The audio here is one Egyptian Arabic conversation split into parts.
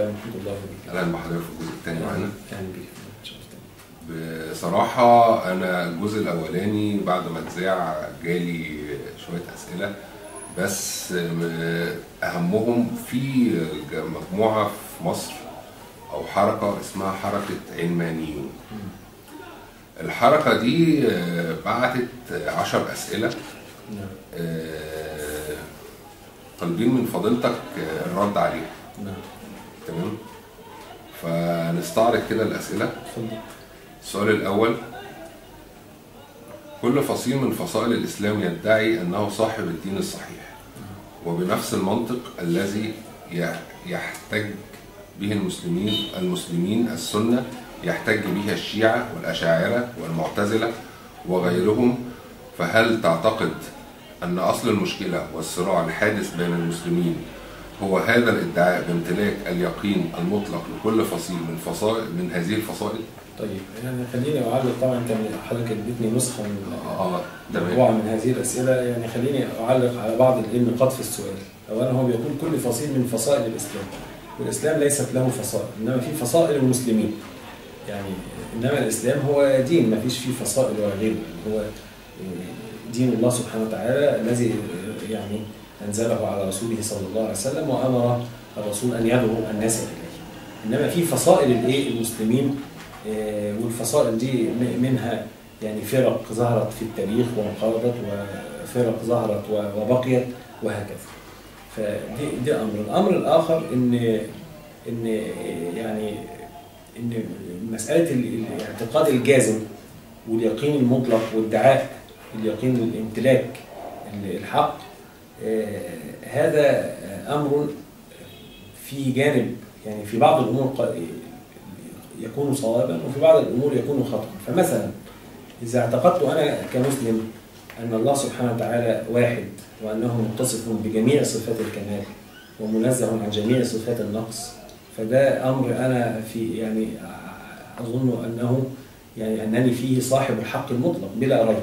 ورحمه الله وبركاته اهلا بحضرتك في الجزء الثاني معانا اهلا بيك ان شاء الله بصراحة أنا الجزء الأولاني بعد ما اتذاع جالي شوية أسئلة بس م- أهمهم في مجموعة في مصر أو حركة اسمها حركة علمانيون الحركة دي آه، بعتت عشر أسئلة نعم آه، طالبين من فضيلتك آه، الرد عليها نعم تمام فنستعرض كده الأسئلة اتفضل السؤال الأول كل فصيل من فصائل الإسلام يدعي أنه صاحب الدين الصحيح وبنفس المنطق الذي ي- يحتج به المسلمين المسلمين السنة يحتج به الشيعة والأشاعرة والمعتزلة وغيرهم فهل تعتقد أن أصل المشكلة والصراع الحادث بين المسلمين هو هذا الادعاء بامتلاك اليقين المطلق لكل فصيل من فصائل من هذه الفصائل؟ طيب يعني خليني اعلق طبعا انت من- حضرتك اديتني نسخه من اه مجموعه تمام من هذه الاسئله يعني خليني اعلق على بعض النقاط في السؤال. اولا هو بيقول كل فصيل من فصائل الاسلام والاسلام ليست له فصائل انما في فصائل المسلمين. يعني انما الاسلام هو دين ما فيش فيه فصائل ولا غيره هو دين الله سبحانه وتعالى الذي يعني انزله على رسوله صلى الله عليه وسلم وامر الرسول ان يدعو الناس اليه. انما في فصائل الايه المسلمين آه، والفصائل دي م- منها يعني فرق ظهرت في التاريخ وانقرضت وفرق ظهرت و- وبقيت وهكذا. فدي دي امر، الامر الاخر ان ان يعني ان مساله ال- الاعتقاد الجازم واليقين المطلق وادعاء اليقين الامتلاك الحق آه، هذا امر في جانب يعني في بعض الامور ق- يكون صوابا وفي بعض الامور يكون خطا فمثلا اذا اعتقدت انا كمسلم ان الله سبحانه وتعالى واحد وانه متصف بجميع صفات الكمال ومنزه عن جميع صفات النقص فده امر انا في يعني اظن انه يعني انني فيه صاحب الحق المطلق بلا ريب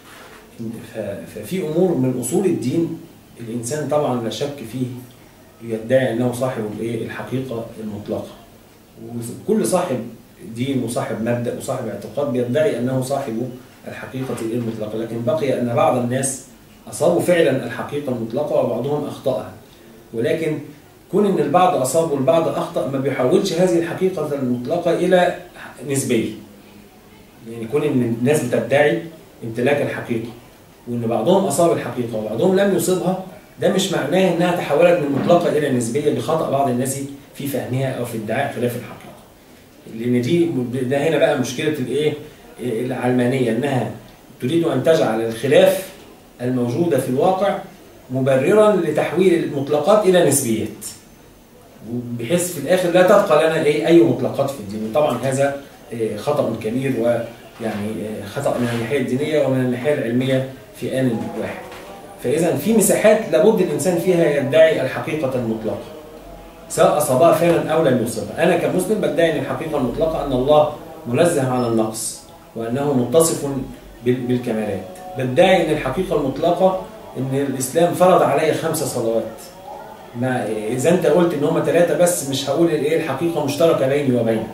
ف- ففي امور من اصول الدين الانسان طبعا لا شك فيه يدعي انه صاحب الايه الحقيقه المطلقه وكل صاحب دين وصاحب مبدا وصاحب اعتقاد بيدعي انه صاحب الحقيقه المطلقه لكن بقي ان بعض الناس اصابوا فعلا الحقيقه المطلقه وبعضهم اخطاها ولكن كون ان البعض اصاب والبعض اخطا ما بيحولش هذه الحقيقه المطلقه الى نسبيه يعني كون ان الناس بتدعي امتلاك الحقيقه وان بعضهم اصاب الحقيقه وبعضهم لم يصبها ده مش معناه انها تحولت من مطلقه الى نسبيه بخطا بعض الناس في فهمها او في ادعاء خلاف الحقيقه. لان دي ده هنا بقى مشكله الايه؟ العلمانيه انها تريد ان تجعل الخلاف الموجوده في الواقع مبررا لتحويل المطلقات الى نسبيات. بحيث في الاخر لا تبقى لنا ايه اي مطلقات في الدين، وطبعا هذا إيه، خطا كبير ويعني إيه، خطا من الناحيه الدينيه ومن الناحيه العلميه في ان واحد. فاذا في مساحات لابد الانسان فيها يدعي الحقيقه المطلقه. سواء اصابها فعلا او لم يصبها، انا كمسلم بدعي ان الحقيقه المطلقه ان الله منزه عن النقص وانه متصف بال- بالكمالات. بدعي ان الحقيقه المطلقه ان الاسلام فرض علي خمس صلوات. ما اذا انت قلت ان هم ثلاثه بس مش هقول ايه الحقيقه مشتركه بيني وبينك.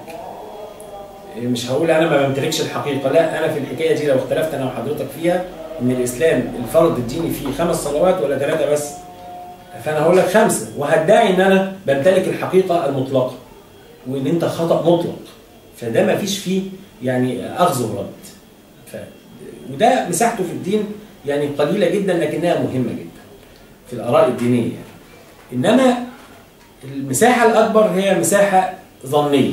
مش هقول انا ما بمتلكش الحقيقه، لا انا في الحكايه دي لو اختلفت انا وحضرتك فيها ان الاسلام الفرض الديني فيه خمس صلوات ولا ثلاثه بس؟ فانا هقول لك خمسه وهدعي ان انا بمتلك الحقيقه المطلقه وان انت خطا مطلق فده ما فيش فيه يعني اخذ ورد ف... وده مساحته في الدين يعني قليله جدا لكنها مهمه جدا في الاراء الدينيه يعني. انما المساحه الاكبر هي مساحه ظنيه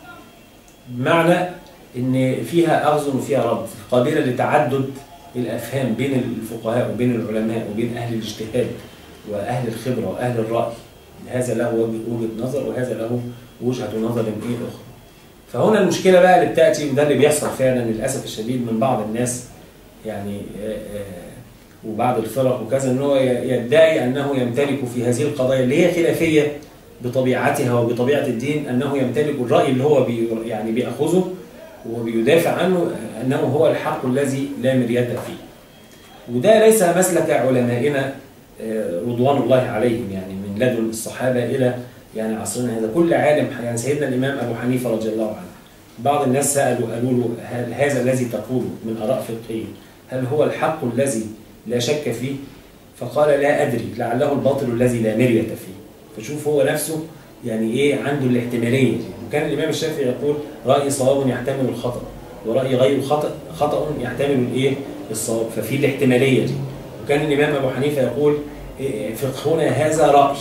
بمعنى ان فيها اخذ وفيها رد قابله لتعدد الافهام بين الفقهاء وبين العلماء وبين اهل الاجتهاد واهل الخبره واهل الراي هذا له وجه- وجهه نظر وهذا له وجهه نظر ايه اخرى فهنا المشكله بقى اللي بتاتي وده اللي بيحصل فعلا للاسف الشديد من بعض الناس يعني آه، آه، وبعض الفرق وكذا ان هو ي- يدعي انه يمتلك في هذه القضايا اللي هي خلافيه بطبيعتها وبطبيعه الدين انه يمتلك الراي اللي هو بي يعني بياخذه وبيدافع عنه انه هو الحق الذي لا مرية فيه. وده ليس مسلك علمائنا آه، رضوان الله عليهم يعني من لدن الصحابه الى يعني عصرنا هذا كل عالم يعني سيدنا الامام ابو حنيفه رضي الله عنه بعض الناس سالوا قالوا له هل هذا الذي تقوله من اراء فقهيه هل هو الحق الذي لا شك فيه فقال لا ادري لعله الباطل الذي لا مريه فيه فشوف هو نفسه يعني ايه عنده الاحتماليه دي وكان الامام الشافعي يقول راي صواب يحتمل الخطا وراي غير خطا خطا يحتمل الايه الصواب ففي الاحتماليه دي وكان الامام ابو حنيفه يقول إيه، فقهنا هذا راي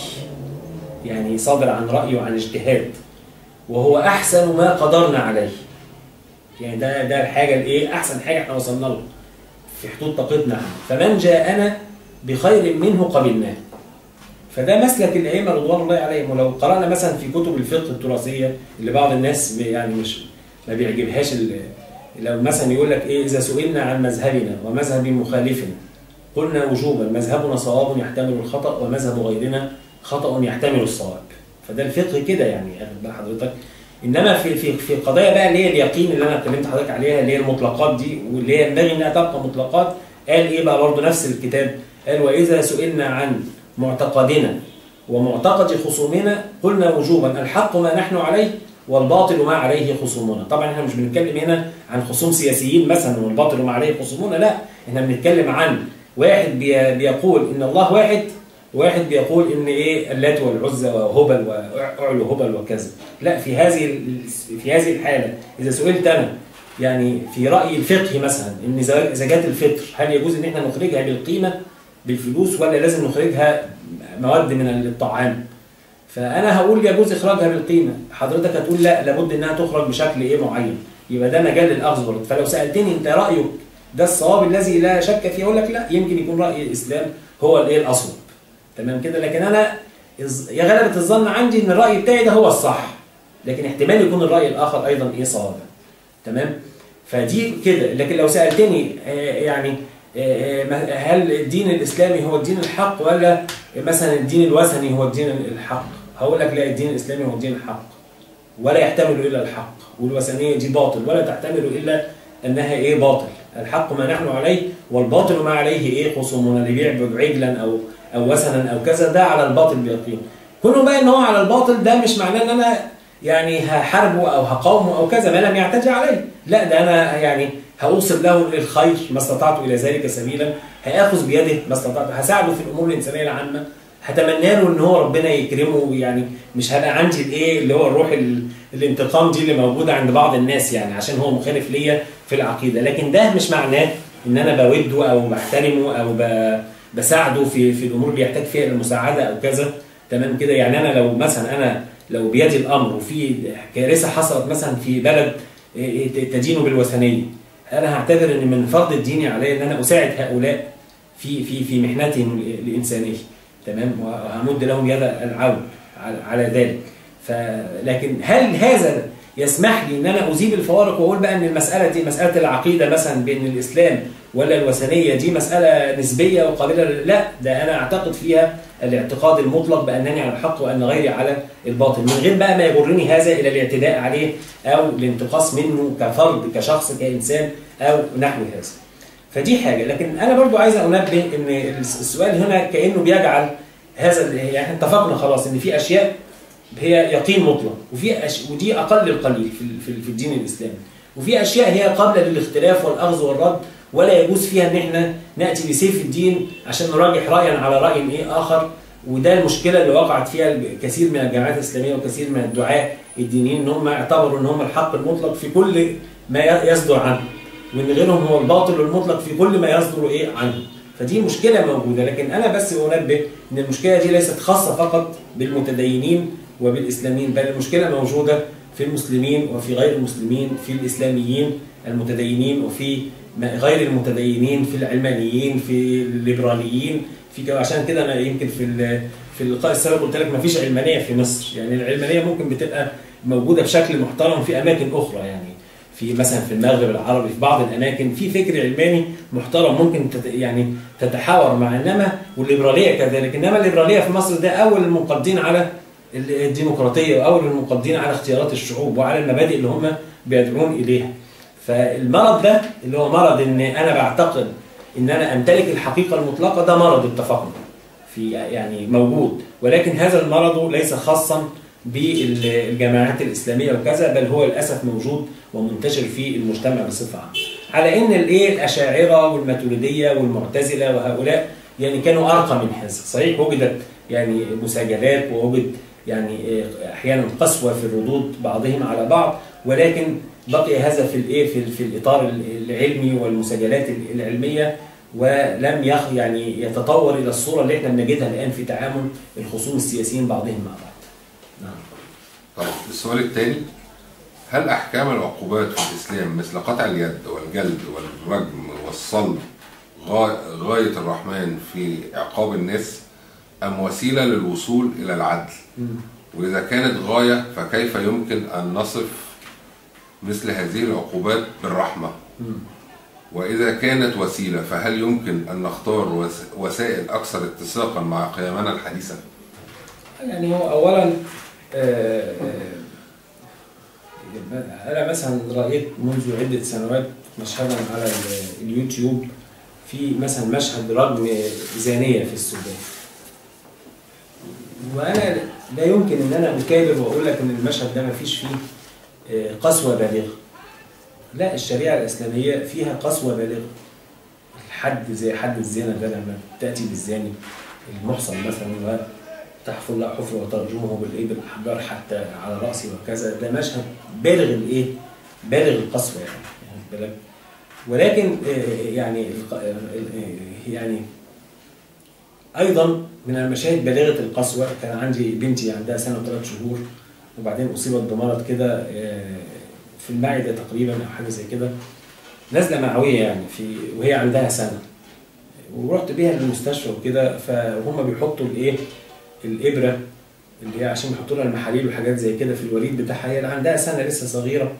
يعني صادر عن راي وعن اجتهاد وهو احسن ما قدرنا عليه يعني ده ده الحاجه الايه احسن حاجه احنا وصلنا له في حدود طاقتنا فمن جاءنا بخير منه قبلناه فده مسلك الائمه رضوان الله عليهم ولو قرانا مثلا في كتب الفقه التراثيه اللي بعض الناس بي- يعني مش ما بيعجبهاش ال- لو مثلا يقول لك ايه اذا سئلنا عن مذهبنا ومذهب مخالفنا قلنا وجوبا مذهبنا صواب يحتمل الخطا ومذهب غيرنا خطا يحتمل الصواب فده الفقه كده يعني واخد بال حضرتك انما في في في قضايا بقى اللي هي اليقين اللي انا اتكلمت حضرتك عليها اللي هي المطلقات دي واللي هي ينبغي انها تبقى مطلقات قال ايه بقى برضه نفس الكتاب قال واذا سئلنا عن معتقدنا ومعتقد خصومنا قلنا وجوبا الحق ما نحن عليه والباطل ما عليه خصومنا طبعا احنا مش بنتكلم هنا عن خصوم سياسيين مثلا والباطل ما عليه خصومنا لا احنا بنتكلم عن واحد بي- بيقول ان الله واحد واحد بيقول ان ايه اللات والعزى وهبل واعلو هبل وكذا لا في هذه ال- في هذه الحاله اذا سئلت انا يعني في راي الفقه مثلا ان زكاه زكاة الفطر هل يجوز ان احنا نخرجها بالقيمه بالفلوس ولا لازم نخرجها مواد من الطعام فانا هقول يجوز اخراجها بالقيمه حضرتك هتقول لا لابد انها تخرج بشكل ايه معين يبقى ده مجال للاخذ والرد فلو سالتني انت رايك ده الصواب الذي لا شك فيه اقول لك لا يمكن يكون راي الاسلام هو الايه الاصوب تمام كده لكن انا إز- يا غلبة الظن عندي ان الراي بتاعي ده هو الصح لكن احتمال يكون الراي الاخر ايضا ايه صوابا تمام فدي كده لكن لو سالتني آه، يعني آه، آه، هل الدين الاسلامي هو الدين الحق ولا مثلا الدين الوثني هو الدين الحق هقول لك لا الدين الاسلامي هو الدين الحق ولا يحتمل الا الحق والوثنيه دي باطل ولا تحتمل الا انها ايه باطل الحق ما نحن عليه والباطل ما عليه ايه خصومنا اللي بيعبد عجلا او او وثنا او كذا ده على الباطل بيقين كونه بقى ان هو على الباطل ده مش معناه ان انا يعني هحاربه او هقاومه او كذا ما لم يعتدي عليه لا ده انا يعني هوصل له الخير ما استطعت الى ذلك سبيلا هاخذ بيده ما استطعت هساعده في الامور الانسانيه العامه هتمنى له ان هو ربنا يكرمه يعني مش هبقى عندي الايه اللي هو الروح ال- الانتقام دي اللي موجوده عند بعض الناس يعني عشان هو مخالف ليا في العقيده لكن ده مش معناه ان انا بوده او بحترمه او ب- بساعده في في الامور اللي يحتاج فيها المساعده او كذا تمام كده يعني انا لو مثلا انا لو بيدي الامر وفي كارثه حصلت مثلا في بلد إيه، إيه، تدين بالوثنيه انا هعتبر ان من فرض الدين علي ان انا اساعد هؤلاء في في في محنتهم ال- الانسانيه تمام وهمد لهم يد العون على- على ذلك ف لكن هل هذا يسمح لي ان انا ازيب الفوارق واقول بقى ان المساله دي مساله العقيده مثلا بين الاسلام ولا الوثنيه دي مساله نسبيه وقابله لل- لا ده انا اعتقد فيها الاعتقاد المطلق بانني على الحق وان غيري على الباطل من غير بقى ما يجرني هذا الى الاعتداء عليه او الانتقاص منه كفرد كشخص كانسان او نحو هذا فدي حاجه لكن انا برضو عايز انبه ان السؤال هنا كانه بيجعل هذا ال- يعني احنا اتفقنا خلاص ان في اشياء هي يقين مطلق وفي أش... ودي اقل القليل في ال- في ال- في الدين الاسلامي وفي اشياء هي قابله للاختلاف والاخذ والرد ولا يجوز فيها ان احنا ناتي بسيف الدين عشان نراجح رايا على راي ايه اخر وده المشكله اللي وقعت فيها كثير من الجامعات الاسلاميه وكثير من الدعاة الدينيين ان هم اعتبروا ان هم الحق المطلق في كل ما ي- يصدر عنه وان غيرهم هو الباطل المطلق في كل ما يصدر ايه عنه فدي مشكله موجوده لكن انا بس انبه ان المشكله دي ليست خاصه فقط بالمتدينين وبالاسلاميين بل المشكله موجوده في المسلمين وفي غير المسلمين في الاسلاميين المتدينين وفي ما- غير المتدينين في العلمانيين في الليبراليين في كده عشان كده انا يمكن في ال- في اللقاء السابق قلت لك ما فيش علمانيه في مصر يعني العلمانيه ممكن بتبقى موجوده بشكل محترم في اماكن اخرى يعني في مثلا في المغرب العربي في بعض الاماكن في فكر علماني محترم ممكن تت يعني تتحاور مع انما والليبراليه كذلك انما الليبراليه في مصر ده اول المنقضين على الديمقراطيه واول المنقضين على اختيارات الشعوب وعلى المبادئ اللي هم بيدعون اليها فالمرض ده اللي هو مرض ان انا بعتقد ان انا امتلك الحقيقه المطلقه ده مرض اتفقنا في يعني موجود ولكن هذا المرض ليس خاصا بالجماعات الاسلاميه وكذا بل هو للاسف موجود ومنتشر في المجتمع بصفه عامه. على ان الايه الاشاعره والماتريديه والمعتزله وهؤلاء يعني كانوا ارقى من هذا، صحيح وجدت يعني مساجلات ووجد يعني احيانا قسوه في الردود بعضهم على بعض ولكن بقي هذا في الايه في, في الاطار العلمي والمساجلات العلميه ولم يخ يعني يتطور الى الصوره اللي احنا بنجدها الان في تعامل الخصوم السياسيين بعضهم مع بعض. نعم. طيب السؤال الثاني هل احكام العقوبات في الاسلام مثل قطع اليد والجلد والرجم والصلب غا- غايه الرحمن في عقاب الناس ام وسيله للوصول الى العدل؟ واذا كانت غايه فكيف يمكن ان نصف مثل هذه العقوبات بالرحمه؟ وإذا كانت وسيلة فهل يمكن أن نختار وس- وسائل أكثر اتساقا مع قيمنا الحديثة؟ يعني هو اولا آه، آه، انا مثلا رايت منذ عده سنوات مشهدا على ال- اليوتيوب في مثلا مشهد رجم زانيه في السودان وانا لا يمكن ان انا اكابر واقول لك ان المشهد ده ما فيش فيه آه، قسوه بالغه لا الشريعه الاسلاميه فيها قسوه بالغه الحد زي حد الزنا ده لما تاتي بالزاني المحصن مثلا وتحفر له حفر وترجمه بالايه بالاحجار حتى على راسي وكذا ده مشهد بالغ الايه؟ بالغ القسوه يعني يعني بالك ولكن آه، يعني الق- آه، يعني ايضا من المشاهد بالغه القسوه كان عندي بنتي عندها سنه وثلاث شهور وبعدين اصيبت بمرض كده آه، في المعده تقريبا او حاجه زي كده نازله معويه يعني في وهي عندها سنه ورحت بيها للمستشفى وكده فهم بيحطوا الايه الابره اللي هي عشان يحطوا لها المحاليل وحاجات زي كده في الوريد بتاعها هي اللي عندها سنه لسه صغيره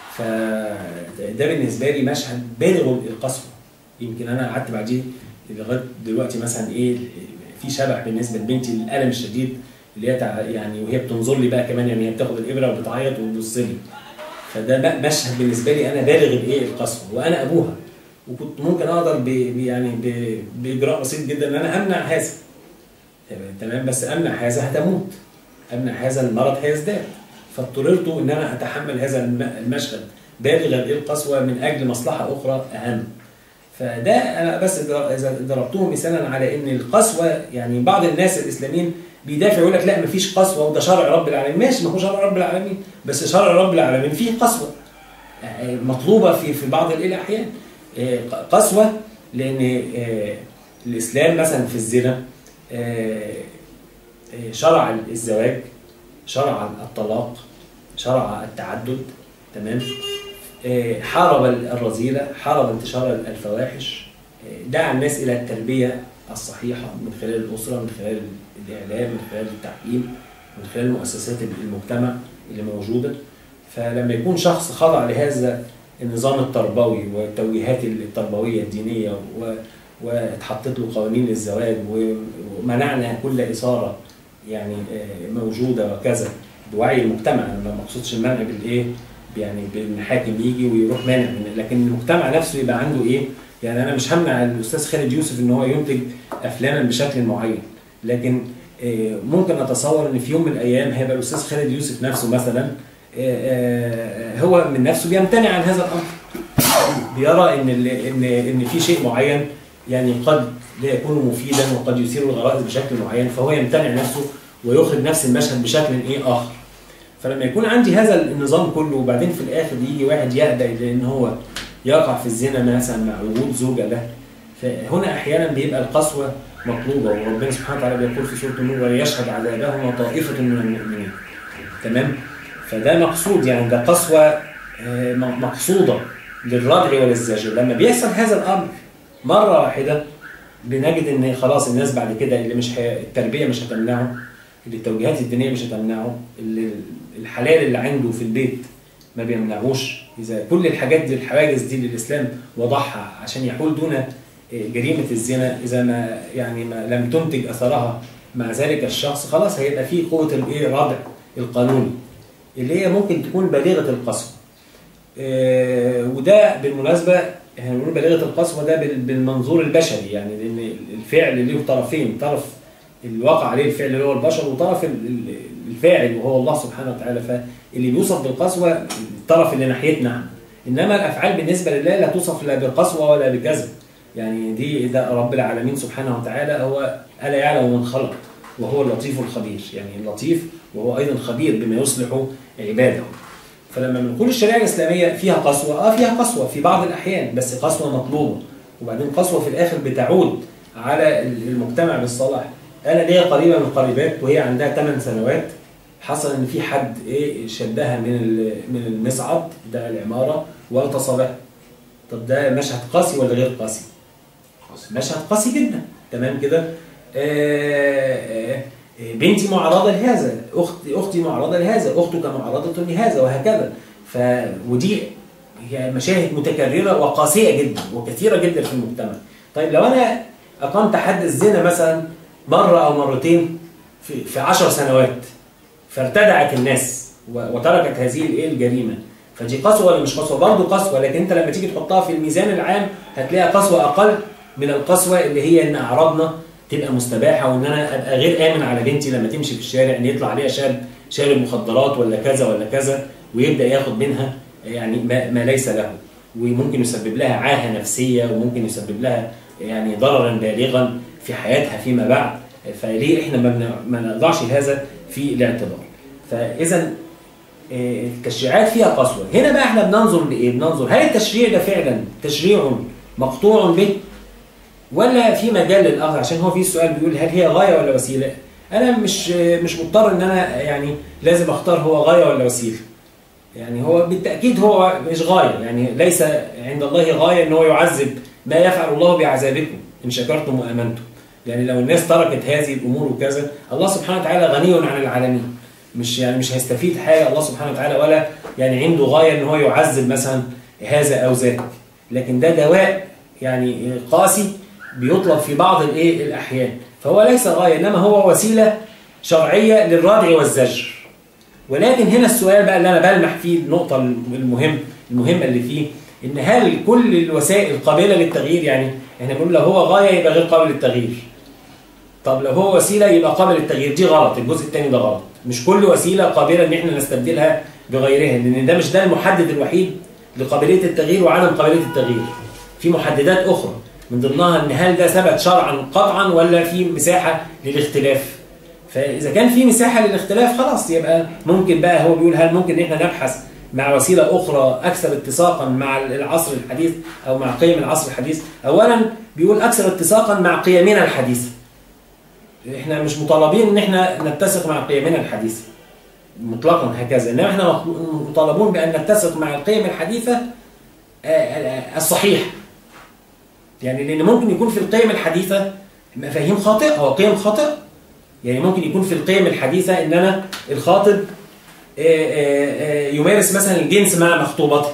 فده بالنسبه لي مشهد بالغ القسوه يمكن انا قعدت بعديه لغايه دلوقتي مثلا ايه في شبح بالنسبه لبنتي الالم الشديد اللي هي تع- يعني وهي بتنظر لي بقى كمان يعني هي بتاخد الابره وبتعيط وبتبص لي فده بقى مشهد بالنسبه لي انا بالغ الايه القسوه وانا ابوها وكنت ممكن اقدر ب ب- يعني ب باجراء بسيط جدا ان انا امنع هذا تمام بس امنع هذا هتموت امنع هذا المرض هيزداد فاضطررت ان انا اتحمل هذا الم- المشهد بالغ الايه القسوه من اجل مصلحه اخرى اهم فده انا بس در- اذا ضربته مثالا على ان القسوه يعني بعض الناس الاسلاميين بيدافع يقول لك لا مفيش قسوه وده شرع رب العالمين ماشي ما هو شرع رب العالمين بس شرع رب العالمين فيه قسوه آه، مطلوبه في في بعض الاحيان آه، قسوه لان آه، الاسلام مثلا في الزنا آه، آه، شرع الزواج شرع الطلاق شرع التعدد تمام آه، حارب الرذيلة حارب انتشار الفواحش آه، دعا الناس إلى التربية الصحيحة من خلال الأسرة من خلال الإعلام من خلال التعليم من خلال مؤسسات المجتمع اللي موجودة فلما يكون شخص خضع لهذا النظام التربوي والتوجيهات التربوية الدينية و واتحطت له قوانين للزواج و- ومنعنا كل إثارة يعني آه، موجودة وكذا بوعي المجتمع أنا ما مقصودش المنع بالإيه يعني بان حاكم يجي ويروح مانع من لكن المجتمع نفسه يبقى عنده ايه؟ يعني انا مش همنع الاستاذ خالد يوسف ان هو ينتج افلاما بشكل معين لكن آه، ممكن اتصور ان في يوم من الايام هيبقى الاستاذ خالد يوسف نفسه مثلا آه، آه، هو من نفسه بيمتنع عن هذا الامر بيرى ان ال- ان ان في شيء معين يعني قد لا يكون مفيدا وقد يثير الغرائز بشكل معين فهو يمتنع نفسه ويخرج نفس المشهد بشكل ايه اخر فلما يكون عندي هذا النظام كله وبعدين في الاخر يجي واحد يهدى الى ان هو يقع في الزنا مثلا مع وجود زوجه له فهنا احيانا بيبقى القسوه مطلوبه وربنا سبحانه وتعالى بيقول في سوره النور وليشهد عذابهما طائفه من المؤمنين تمام فده مقصود يعني ده قسوه آه، م- مقصوده للردع وللزجر لما بيحصل هذا الامر مره واحده بنجد ان خلاص الناس بعد كده اللي مش هي... التربيه مش هتمنعه اللي التوجيهات الدينيه مش هتمنعه اللي الحلال اللي عنده في البيت ما بيمنعوش اذا كل الحاجات دي الحواجز دي اللي الاسلام وضعها عشان يحول دون جريمه الزنا اذا ما يعني ما لم تنتج اثرها مع ذلك الشخص خلاص هيبقى فيه قوه الايه الردع القانوني اللي هي ممكن تكون بالغه القسوه آه، وده بالمناسبه احنا بنقول بالغه القسوه ده بال- بالمنظور البشري يعني لان الفعل له طرفين طرف اللي وقع عليه الفعل اللي هو البشر وطرف ال- ال- الفاعل وهو الله سبحانه وتعالى فاللي بيوصف بالقسوه الطرف اللي ناحيتنا احنا. انما الافعال بالنسبه لله لا توصف لا بالقسوه ولا بالجزم يعني دي ده رب العالمين سبحانه وتعالى هو الا يعلم من خلق وهو اللطيف الخبير يعني اللطيف وهو ايضا خبير بما يصلح عباده فلما بنقول الشريعه الاسلاميه فيها قسوه اه فيها قسوه في بعض الاحيان بس قسوه مطلوبه وبعدين قسوه في الاخر بتعود على المجتمع بالصلاح انا ليا قريبه من القريبات وهي عندها 8 سنوات حصل ان في حد ايه شدها من ال- من المصعد بتاع العماره واغتصبها طب ده مشهد قاسي ولا غير قاسي؟ خلاص. مشهد قاسي جدا تمام كده آه، آه، آه، بنتي معرضه لهذا اختي اختي معرضه لهذا اختك معرضه لهذا وهكذا ف ودي هي مشاهد متكرره وقاسيه جدا وكثيره جدا في المجتمع طيب لو انا اقمت حد الزنا مثلا مره او مرتين في في 10 سنوات فارتدعت الناس و- وتركت هذه الايه الجريمه فدي قسوه ولا مش قسوه؟ برضه قسوه لكن انت لما تيجي تحطها في الميزان العام هتلاقيها قسوه اقل من القسوه اللي هي ان اعراضنا تبقى مستباحه وان انا ابقى غير امن على بنتي لما تمشي في الشارع ان يطلع عليها شاب شارب مخدرات ولا كذا ولا كذا ويبدا ياخد منها يعني ما, ما ليس له وممكن يسبب لها عاهه نفسيه وممكن يسبب لها يعني ضررا بالغا في حياتها فيما بعد فليه احنا ما بن- ما نضعش هذا في الاعتبار فاذا آه، التشريعات فيها قسوه هنا بقى احنا بننظر لايه بننظر هل التشريع ده فعلا تشريع مقطوع به ولا في مجال للاخذ عشان هو في سؤال بيقول هل هي غايه ولا وسيله انا مش مش مضطر ان انا يعني لازم اختار هو غايه ولا وسيله يعني هو بالتاكيد هو مش غايه يعني ليس عند الله غايه ان هو يعذب ما يفعل الله بعذابكم ان شكرتم وامنتم يعني لو الناس تركت هذه الامور وكذا الله سبحانه وتعالى غني عن العالمين مش يعني مش هيستفيد حاجه الله سبحانه وتعالى ولا يعني عنده غايه ان هو يعذب مثلا هذا او ذاك لكن ده دواء يعني قاسي بيطلب في بعض الايه الاحيان فهو ليس غايه انما هو وسيله شرعيه للردع والزجر ولكن هنا السؤال بقى اللي انا بلمح فيه النقطه المهم المهمه اللي فيه ان هل كل الوسائل قابله للتغيير يعني احنا بنقول لو هو غايه يبقى غير قابل للتغيير طب لو هو وسيله يبقى قابل للتغيير دي غلط الجزء الثاني ده غلط مش كل وسيله قابله ان احنا نستبدلها بغيرها لان ده مش ده المحدد الوحيد لقابليه التغيير وعدم قابليه التغيير في محددات اخرى من ضمنها ان هل ده ثبت شرعا قطعا ولا في مساحه للاختلاف فاذا كان في مساحه للاختلاف خلاص يبقى ممكن بقى هو بيقول هل ممكن ان احنا نبحث مع وسيله اخرى اكثر اتساقا مع العصر الحديث او مع قيم العصر الحديث اولا بيقول اكثر اتساقا مع قيمنا الحديثه احنا مش مطالبين ان احنا نتسق مع قيمنا الحديثه مطلقا هكذا انما احنا مطالبون بان نتسق مع القيم الحديثه آه، آه، الصحيحه يعني لان ممكن يكون في القيم الحديثه مفاهيم خاطئه او قيم خاطئه يعني ممكن يكون في القيم الحديثه ان انا الخاطب آه، آه، آه، يمارس مثلا الجنس مع مخطوبته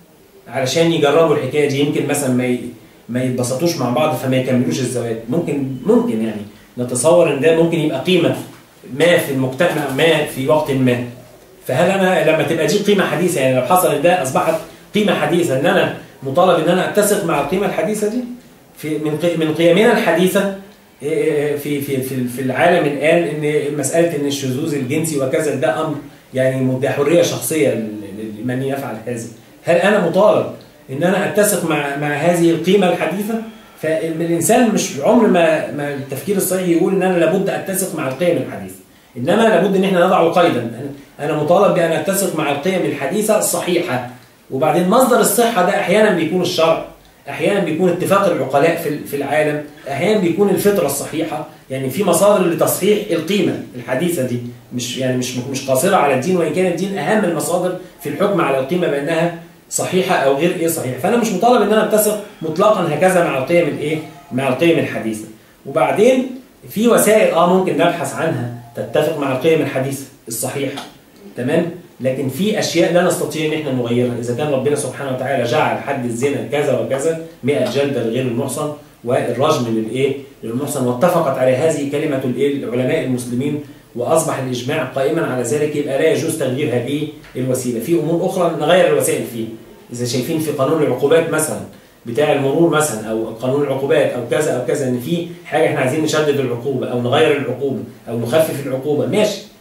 علشان يجربوا الحكايه دي يمكن مثلا ما ي- ما يتبسطوش مع بعض فما يكملوش الزواج ممكن ممكن يعني نتصور ان ده ممكن يبقى قيمه ما في المجتمع ما في وقت ما فهل انا لما تبقى دي قيمه حديثه يعني لو حصل ان ده اصبحت قيمه حديثه ان انا مطالب ان انا اتسق مع القيمه الحديثه دي في من قي- من قيمنا الحديثه إيه، في في في في العالم الان ان مساله ان الشذوذ الجنسي وكذا ده امر يعني ده حريه شخصيه ل- لمن يفعل هذا هل انا مطالب ان انا اتسق مع مع هذه القيمه الحديثه فالانسان مش عمر ما ما التفكير الصحيح يقول ان انا لابد اتسق مع القيم الحديثه انما لابد ان احنا نضع قيدا أنا- انا مطالب بان اتسق مع القيم الحديثه الصحيحه وبعدين مصدر الصحه ده احيانا بيكون الشرع احيانا بيكون اتفاق العقلاء في في العالم احيانا بيكون الفطره الصحيحه يعني في مصادر لتصحيح القيمه الحديثه دي مش يعني مش مش قاصره على الدين وان كان الدين اهم المصادر في الحكم على القيمه بانها صحيحه او غير ايه صحيحه فانا مش مطالب ان انا اتسق مطلقا هكذا مع القيم الايه مع القيم الحديثه وبعدين في وسائل اه ممكن نبحث عنها تتفق مع القيم الحديثه الصحيحه تمام لكن في اشياء لا نستطيع ان احنا نغيرها اذا كان ربنا سبحانه وتعالى جعل حد الزنا كذا وكذا 100 جلده لغير المحصن والرجم للايه للمحصن واتفقت على هذه كلمه الايه العلماء المسلمين واصبح الاجماع قائما على ذلك يبقى لا يجوز تغيير هذه الوسيله في امور اخرى نغير الوسائل فيه اذا شايفين في قانون العقوبات مثلا بتاع المرور مثلا او قانون العقوبات او كذا او كذا ان في حاجه احنا عايزين نشدد العقوبه او نغير العقوبه او نخفف العقوبه ماشي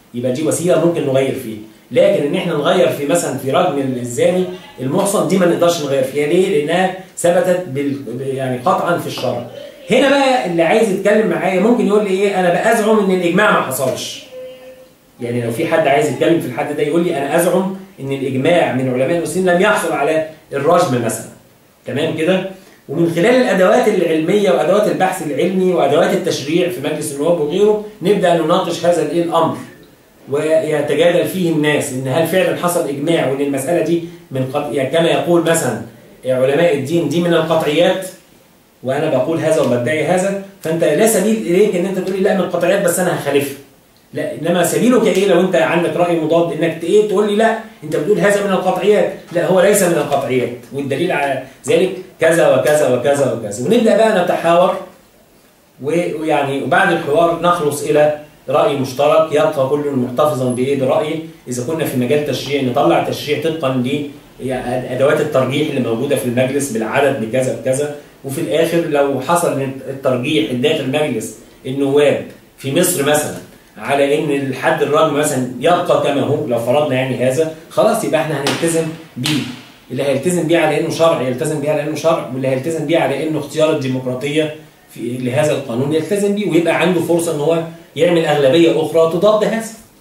يبقى دي وسيله ممكن نغير فيها لكن ان احنا نغير في مثلا في رجم الزاني المحصن دي ما نقدرش نغير فيها ليه؟ لانها ثبتت بال يعني قطعا في الشرع. هنا بقى اللي عايز يتكلم معايا ممكن يقول لي ايه انا بقى ازعم ان الاجماع ما حصلش. يعني لو في حد عايز يتكلم في الحد ده يقول لي انا ازعم ان الاجماع من علماء المسلمين لم يحصل على الرجم مثلا. تمام كده؟ ومن خلال الادوات العلميه وادوات البحث العلمي وادوات التشريع في مجلس النواب وغيره نبدا نناقش هذا الايه الامر. ويتجادل فيه الناس ان هل فعلا حصل اجماع وان المساله دي من قط... يعني كما يقول مثلا علماء الدين دي من القطعيات وانا بقول هذا وبدعي هذا فانت لا سبيل اليك ان انت تقول لي لا من القطعيات بس انا هخالفها لا انما سبيلك ايه لو انت عندك راي مضاد انك ايه تقول لي لا انت بتقول هذا من القطعيات لا هو ليس من القطعيات والدليل على ذلك كذا وكذا وكذا وكذا ونبدا بقى نتحاور ويعني وبعد الحوار نخلص الى رأي مشترك يبقى كل محتفظا بإيه برأيه إذا كنا في مجال تشريع نطلع تشريع طبقا لأدوات الترجيح اللي موجودة في المجلس بالعدد بكذا بكذا وفي الآخر لو حصل الترجيح داخل المجلس النواب في مصر مثلا على ان الحد الرجم مثلا يبقى كما هو لو فرضنا يعني هذا خلاص يبقى احنا هنلتزم بيه اللي هيلتزم بيه على انه شرع يلتزم بيه على انه شرع واللي هيلتزم بيه على انه اختيار الديمقراطيه في لهذا القانون يلتزم بيه ويبقى عنده فرصه ان هو يعمل أغلبية أخرى تضاد هذا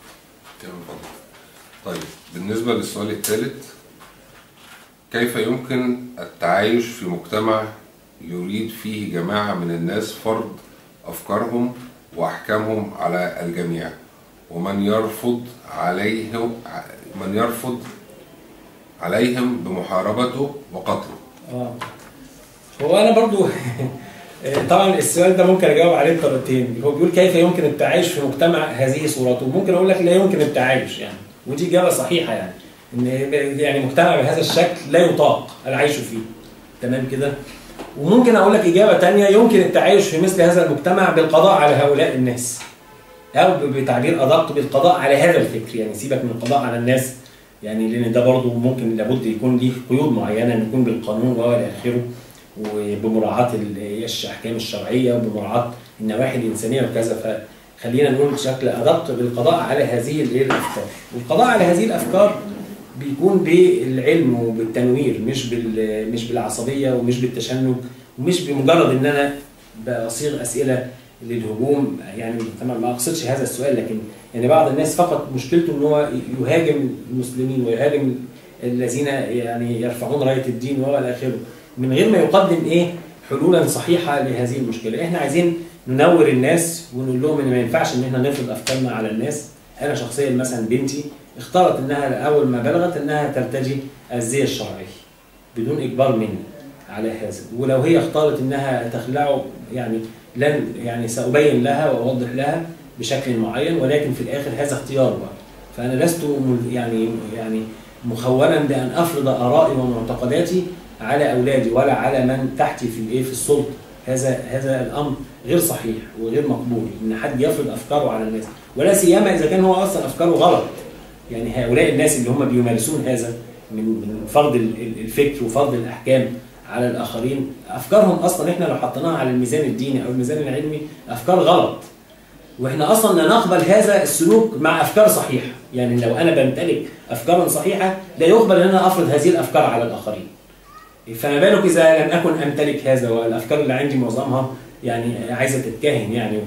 طيب بالنسبة للسؤال الثالث كيف يمكن التعايش في مجتمع يريد فيه جماعة من الناس فرض أفكارهم وأحكامهم على الجميع ومن يرفض عليه من يرفض عليهم بمحاربته وقتله آه. هو أنا برضو طبعا السؤال ده ممكن اجاوب عليه بطريقتين هو بيقول كيف يمكن التعايش في مجتمع هذه صورته ممكن اقول لك لا يمكن التعايش يعني ودي اجابه صحيحه يعني ان يعني مجتمع بهذا الشكل لا يطاق العيش فيه تمام كده وممكن اقول لك اجابه ثانيه يمكن التعايش في مثل هذا المجتمع بالقضاء على هؤلاء الناس او بتعبير ادق بالقضاء على هذا الفكر يعني سيبك من القضاء على الناس يعني لان ده برضه ممكن لابد يكون ليه قيود معينه ان يكون بالقانون والى اخره وبمراعاة الأحكام الشرعية وبمراعاة النواحي الإنسانية وكذا فخلينا نقول بشكل أدق بالقضاء على هذه الأفكار والقضاء على هذه الأفكار بيكون بالعلم وبالتنوير مش بال مش بالعصبية ومش بالتشنج ومش بمجرد إن أنا بصيغ أسئلة للهجوم يعني طبعا ما أقصدش هذا السؤال لكن يعني بعض الناس فقط مشكلته إن هو يهاجم المسلمين ويهاجم الذين يعني يرفعون راية الدين وإلى آخره من غير ما يقدم ايه حلولا صحيحه لهذه المشكله احنا عايزين ننور الناس ونقول لهم ان ما ينفعش ان احنا نفرض افكارنا على الناس انا شخصيا مثلا بنتي اختارت انها اول ما بلغت انها ترتدي الزي الشرعي بدون اجبار مني على هذا ولو هي اختارت انها تخلعه يعني لن يعني سابين لها واوضح لها بشكل معين ولكن في الاخر هذا اختيار بقى فانا لست يعني يعني مخونا بان افرض ارائي ومعتقداتي على اولادي ولا على من تحتي في الايه في السلطه هذا هذا الامر غير صحيح وغير مقبول ان حد يفرض افكاره على الناس ولا سيما اذا كان هو اصلا افكاره غلط يعني هؤلاء الناس اللي هم بيمارسون هذا من من فرض الفكر وفرض الاحكام على الاخرين افكارهم اصلا احنا لو حطيناها على الميزان الديني او الميزان العلمي افكار غلط واحنا اصلا لا نقبل هذا السلوك مع افكار صحيحه يعني لو انا بمتلك افكارا صحيحه لا يقبل ان انا افرض هذه الافكار على الاخرين فما بالك اذا لم اكن امتلك هذا والافكار اللي عندي معظمها يعني عايزه تتكهن يعني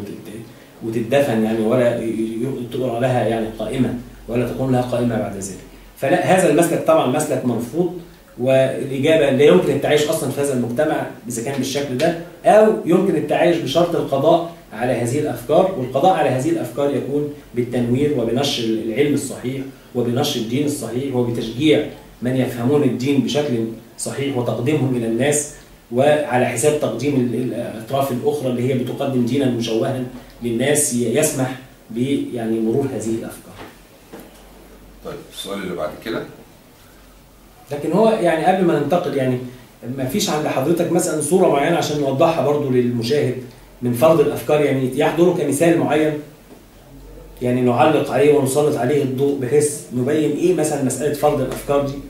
وتدفن يعني ولا تقرا لها يعني قائمه ولا تقوم لها قائمه بعد ذلك فلا هذا المسلك طبعا مسلك مرفوض والاجابه لا يمكن التعايش اصلا في هذا المجتمع اذا كان بالشكل ده او يمكن التعايش بشرط القضاء على هذه الافكار والقضاء على هذه الافكار يكون بالتنوير وبنشر العلم الصحيح وبنشر الدين الصحيح وبتشجيع من يفهمون الدين بشكل صحيح وتقديمهم الى الناس وعلى حساب تقديم الاطراف الاخرى اللي هي بتقدم دينا مشوها للناس يسمح ب يعني مرور هذه الافكار. طيب السؤال اللي بعد كده لكن هو يعني قبل ما ننتقل يعني ما فيش عند حضرتك مثلا صوره معينه عشان نوضحها برضو للمشاهد من فرض الافكار يعني يحضره كمثال معين يعني نعلق عليه ونسلط عليه الضوء بحيث نبين ايه مثلا مساله فرض الافكار دي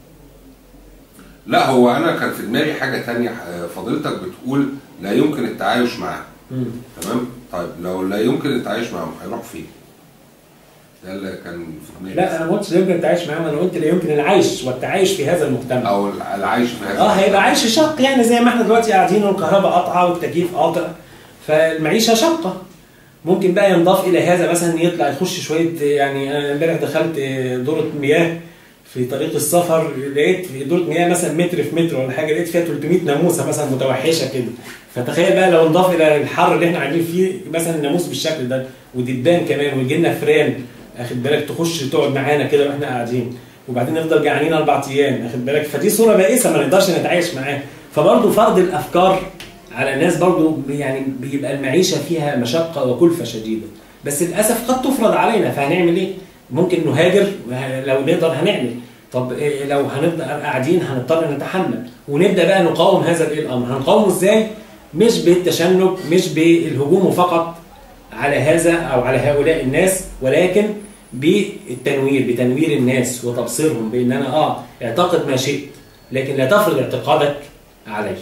لا هو انا كان في دماغي حاجه تانية فضيلتك بتقول لا يمكن التعايش معاه مم. تمام طيب لو لا يمكن التعايش معاهم هيروح فين ده اللي كان في دماغي لا انا ما قلتش لا يمكن التعايش معاهم انا قلت لا يمكن العيش والتعايش في هذا المجتمع او العيش في هذا اه هيبقى عيش شق يعني زي ما احنا دلوقتي قاعدين والكهرباء قاطعه والتكييف قاطع فالمعيشه شقه ممكن بقى ينضاف الى هذا مثلا يطلع يخش شويه يعني انا امبارح دخلت دوره مياه في طريق السفر لقيت في دوره مياه مثلا متر في متر ولا حاجه لقيت فيها 300 ناموسه مثلا متوحشه كده فتخيل بقى لو انضاف الى الحر اللي احنا قاعدين فيه مثلا ناموس بالشكل ده ودبان كمان ويجي لنا فران اخد بالك تخش تقعد معانا كده واحنا قاعدين وبعدين نفضل جعانين اربع ايام اخد بالك فدي صوره بائسه ما نقدرش نتعايش معاها فبرضه فرض الافكار على الناس برضه يعني بيبقى المعيشه فيها مشقه وكلفه شديده بس للاسف قد تفرض علينا فهنعمل ايه؟ ممكن نهاجر لو نقدر هنعمل طب إيه لو هنفضل قاعدين هنضطر نتحمل ونبدا بقى نقاوم هذا الايه الامر هنقاومه ازاي؟ مش بالتشنج مش بالهجوم فقط على هذا او على هؤلاء الناس ولكن بالتنوير بتنوير الناس وتبصيرهم بان انا اه اعتقد ما شئت لكن لا تفرض اعتقادك عليه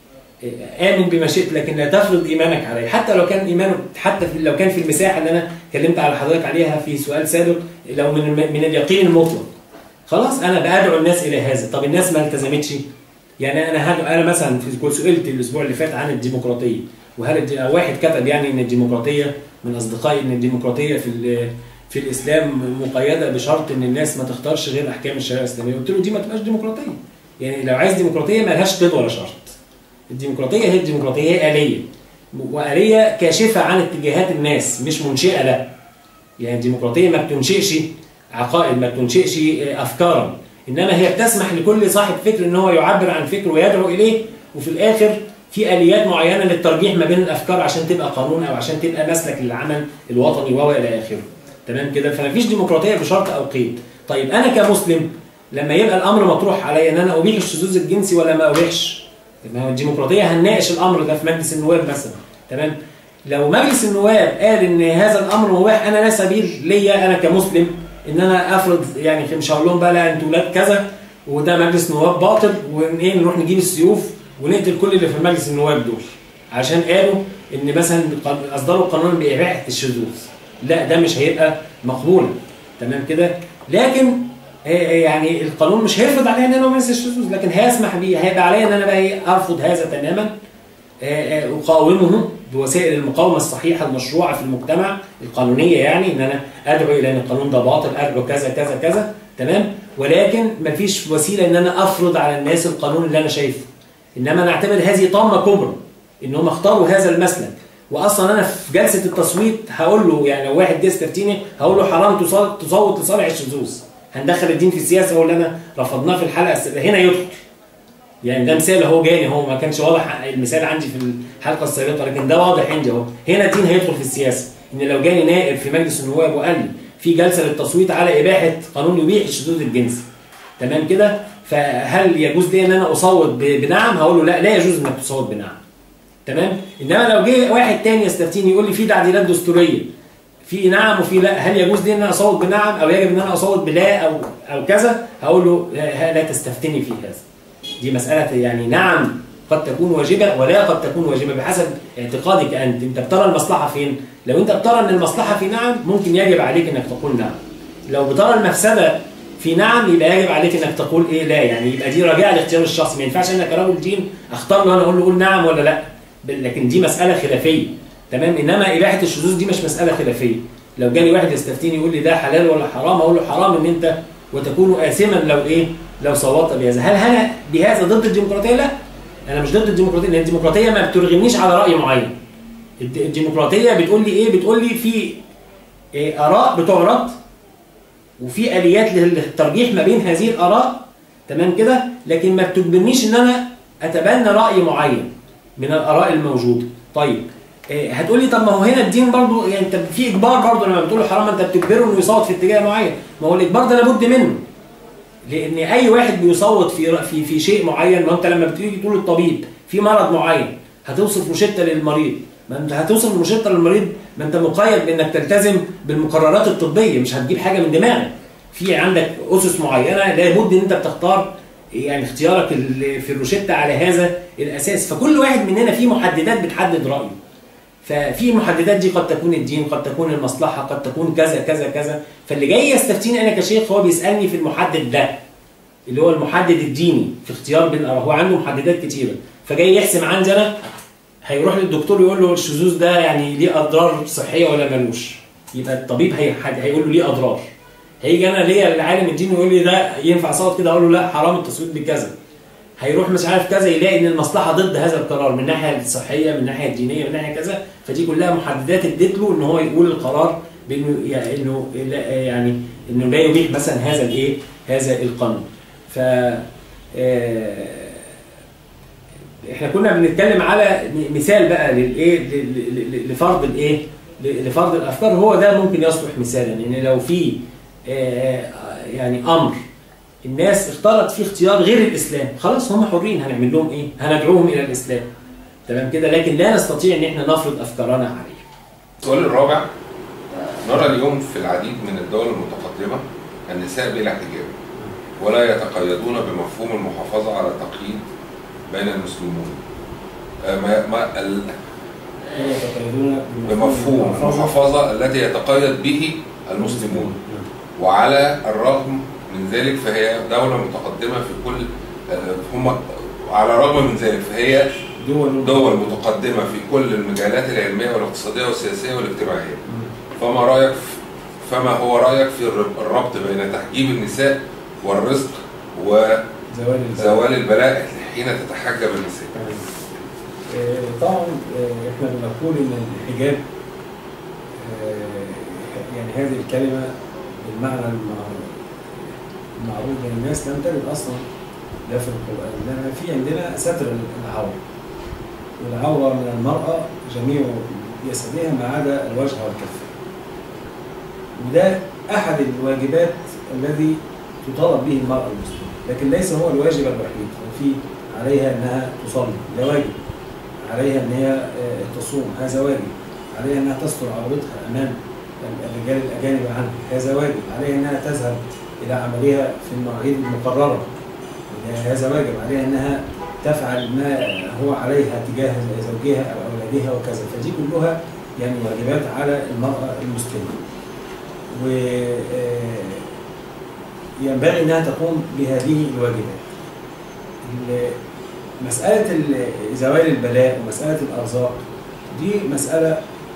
امن بما شئت لكن لا تفرض ايمانك عليه حتى لو كان ايمانك حتى في لو كان في المساحه اللي انا كلمت على حضرتك عليها في سؤال سابق لو من من اليقين المطلق خلاص انا بدعو الناس الى هذا طب الناس ما التزمتش يعني انا انا مثلا في سئلت الاسبوع اللي فات عن الديمقراطيه وهل واحد كتب يعني ان الديمقراطيه من اصدقائي ان الديمقراطيه في في الاسلام مقيده بشرط ان الناس ما تختارش غير احكام الشريعه الاسلاميه قلت له دي ما تبقاش ديمقراطيه يعني لو عايز ديمقراطيه ما لهاش قيد ولا شرط الديمقراطيه هي الديمقراطيه هي اليه واليه كاشفه عن اتجاهات الناس مش منشئه لا يعني الديمقراطيه ما بتنشئش عقائد ما بتنشئش افكارا انما هي بتسمح لكل صاحب فكر ان هو يعبر عن فكره ويدعو اليه وفي الاخر في اليات معينه للترجيح ما بين الافكار عشان تبقى قانون او عشان تبقى مسلك للعمل الوطني وهو الى اخره تمام كده فمفيش ديمقراطيه بشرط او قيد طيب انا كمسلم لما يبقى الامر مطروح عليا ان انا ابيح الشذوذ الجنسي ولا ما ابيحش ما هو الديمقراطيه هنناقش الامر ده في مجلس النواب مثلا تمام لو مجلس النواب قال ان هذا الامر مباح انا لا سبيل ليا انا كمسلم ان انا افرض يعني مش هقول لهم بقى لا انتوا ولاد كذا وده مجلس نواب باطل وايه نروح نجيب السيوف ونقتل كل اللي في مجلس النواب دول عشان قالوا ان مثلا اصدروا قانون باباحه الشذوذ لا ده مش هيبقى مقبولا تمام كده لكن يعني القانون مش هيفرض عليا ان انا امارس الشذوذ لكن هيسمح بيه هيبقى عليا ان انا بقى ايه ارفض هذا تماما اقاومه بوسائل المقاومه الصحيحه المشروعه في المجتمع القانونيه يعني ان انا ادعو الى ان القانون ده باطل ادعو كذا كذا كذا تمام ولكن مفيش وسيله ان انا افرض على الناس القانون اللي انا شايفه انما نعتبر هذه طامه كبرى ان هم اختاروا هذا المسلك واصلا انا في جلسه التصويت هقول له يعني لو واحد جه استفتيني هقول له حرام تصوت لصالح الشذوذ هندخل الدين في السياسه هو اللي انا رفضناه في الحلقه هنا يدخل يعني ده مثال اهو جاني هو ما كانش واضح المثال عندي في الحلقه السابقه لكن ده واضح عندي اهو هنا الدين هيدخل في السياسه ان لو جاني نائب في مجلس النواب وقال لي في جلسه للتصويت على اباحه قانون يبيح الشذوذ الجنسي تمام كده فهل يجوز لي ان انا اصوت بنعم هقول له لا لا يجوز انك تصوت بنعم تمام انما لو جه واحد تاني يستفتيني يقول لي في تعديلات دستوريه في نعم وفي لا هل يجوز لي ان انا اصوت بنعم او يجب ان انا اصوت بلا او او كذا هقول له لا تستفتني في هذا دي مساله يعني نعم قد تكون واجبه ولا قد تكون واجبه بحسب اعتقادك انت انت بترى المصلحه فين لو انت بترى ان المصلحه في نعم ممكن يجب عليك انك تقول نعم لو بترى المفسده في نعم يبقى يجب عليك انك تقول ايه لا يعني يبقى دي راجعه لاختيار الشخص ما ينفعش انا كرجل دين اختار له انا اقول له قول نعم ولا لا لكن دي مساله خلافيه تمام انما اباحه الشذوذ دي مش مساله خلافيه لو جالي واحد يستفتيني يقول لي ده حلال ولا حرام اقول له حرام ان انت وتكون آثما لو ايه لو صوتت بهذا هل انا بهذا ضد الديمقراطيه لا انا مش ضد الديمقراطيه لان الديمقراطيه ما بترغمنيش على راي معين الديمقراطيه بتقول لي ايه بتقول لي في إيه اراء بتعرض وفي اليات للترجيح ما بين هذه الاراء تمام كده لكن ما بتجبرنيش ان انا اتبنى راي معين من الاراء الموجوده طيب إيه هتقول لي طب ما هو هنا الدين برضه يعني انت في اجبار برضه لما بتقول له حرام انت بتجبره انه يصوت في اتجاه معين ما هو الاجبار ده لابد منه لان اي واحد بيصوت في في في شيء معين ما انت لما بتيجي تقول للطبيب في مرض معين هتوصف روشته للمريض ما انت هتوصف روشته للمريض ما انت مقيد بانك تلتزم بالمقررات الطبيه مش هتجيب حاجه من دماغك في عندك اسس معينه لابد ان انت بتختار يعني اختيارك في الروشته على هذا الاساس فكل واحد مننا فيه محددات بتحدد رايه ففي المحددات دي قد تكون الدين قد تكون المصلحه قد تكون كذا كذا كذا فاللي جاي يستفتيني انا كشيخ هو بيسالني في المحدد ده اللي هو المحدد الديني في اختيار بين الآراء هو عنده محددات كتيره فجاي يحسم عندي انا هيروح للدكتور يقول له الشذوذ ده يعني ليه اضرار صحيه ولا ملوش يبقى الطبيب هي- هيقول له ليه اضرار هيجي انا ليا العالم الديني يقول لي ده ينفع صوت كده اقول له لا حرام التصويت بكذا هيروح مش عارف كذا يلاقي ان المصلحه ضد هذا القرار من الناحيه الصحيه من الناحيه الدينيه من ناحيه كذا فدي كلها محددات اديت له ان هو يقول القرار بانه يعني انه لا- يعني انه لا يبيح مثلا هذا الايه هذا القانون ف آه، احنا كنا بنتكلم على م- مثال بقى للايه ل- ل- ل- لفرض الايه ل- لفرض الافكار هو ده ممكن يصلح مثالا ان لو في آه، يعني امر الناس اختارت فيه اختيار غير الاسلام خلاص هم حرين هنعمل لهم ايه هندعوهم الى الاسلام تمام كده لكن لا نستطيع ان احنا نفرض افكارنا عليه السؤال الرابع نرى اليوم في العديد من الدول المتقدمة النساء بلا حجاب ولا يتقيدون بمفهوم المحافظة على التقييد بين المسلمون آه، ما ما ال- يتقيدون بمفهوم المحافظة التي يتقيد به المسلمون وعلى الرغم من ذلك فهي دولة متقدمة في كل آه، هم على الرغم من ذلك فهي دول دول متقدمة في كل المجالات العلمية والاقتصادية والسياسية والاجتماعية فما رأيك فما هو رأيك في الرب- الربط بين تحجيب النساء والرزق وزوال زوال البلد. البلاء حين تتحجب النساء آه، طبعا آه، احنا بنقول ان الحجاب آه، يعني هذه الكلمه بالمعنى المع- المعروف بين الناس لم ترد اصلا لا في القران انما في عندنا ستر العوره والعوره من المراه جميع جسدها ما عدا الوجه والكفين وده احد الواجبات الذي تطالب به المراه المسلمه لكن ليس هو الواجب الوحيد وفي عليها انها تصلي ده واجب عليها ان هي آه، تصوم هذا واجب عليها انها تستر عورتها امام الرجال الاجانب عنها هذا واجب عليها انها تذهب الى عملها في المواعيد المقرره هذا واجب عليها انها تفعل ما هو عليها تجاه زوجها او اولادها وكذا فدي كلها يعني واجبات على المراه المسلمه و آه، ينبغي انها تقوم بهذه الواجبات ال- مسألة ال- زوال البلاء ومسألة الأرزاق دي مسألة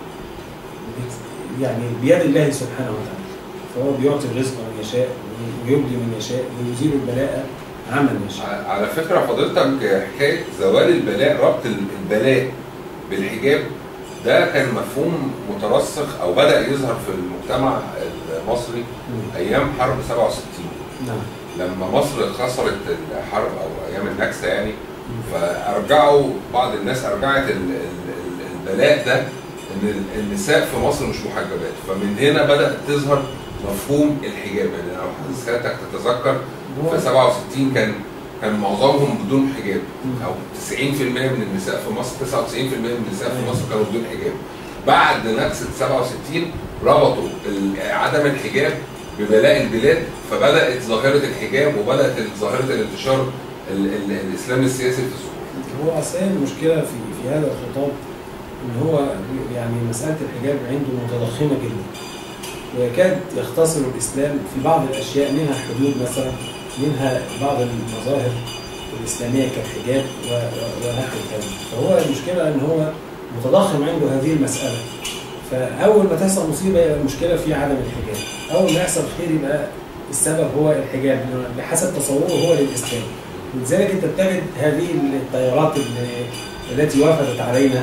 بت- يعني بيد الله سبحانه وتعالى فهو بيعطي الرزق من يشاء ويبدي من يشاء ويزيل البلاء عمن يشاء ع- على فكرة فضيلتك حكاية زوال البلاء ربط البلاء بالحجاب ده كان مفهوم مترسخ او بدأ يظهر في المجتمع المصري ايام حرب 67 نعم لما مصر خسرت الحرب او ايام النكسه يعني فارجعوا بعض الناس ارجعت ال- ال- ال- البلاء ده ان ال- النساء في مصر مش محجبات فمن هنا بدات تظهر مفهوم الحجاب يعني لو حضرتك تتذكر في 67 كان كان معظمهم بدون حجاب او 90% من النساء في مصر 99% من النساء في مصر كانوا بدون حجاب بعد نكسه 67 ربطوا ال- عدم الحجاب ببلاء البلاد فبدات ظاهره الحجاب وبدات ظاهره الانتشار ال- ال- الاسلام السياسي في الظهور هو أصلا المشكلة في في هذا الخطاب إن هو يعني مسألة الحجاب عنده متضخمة جدا ويكاد يختصر الإسلام في بعض الأشياء منها حدود مثلا منها بعض المظاهر الإسلامية كالحجاب و- و- ونحو هذا فهو المشكلة إن هو متضخم عنده هذه المسألة فأول ما تحصل مصيبة يبقى المشكلة في عدم الحجاب أول ما يحصل خير يبقى السبب هو الحجاب لأنه بحسب تصوره هو للإسلام ولذلك انت بتجد هذه التيارات ال- التي وافدت علينا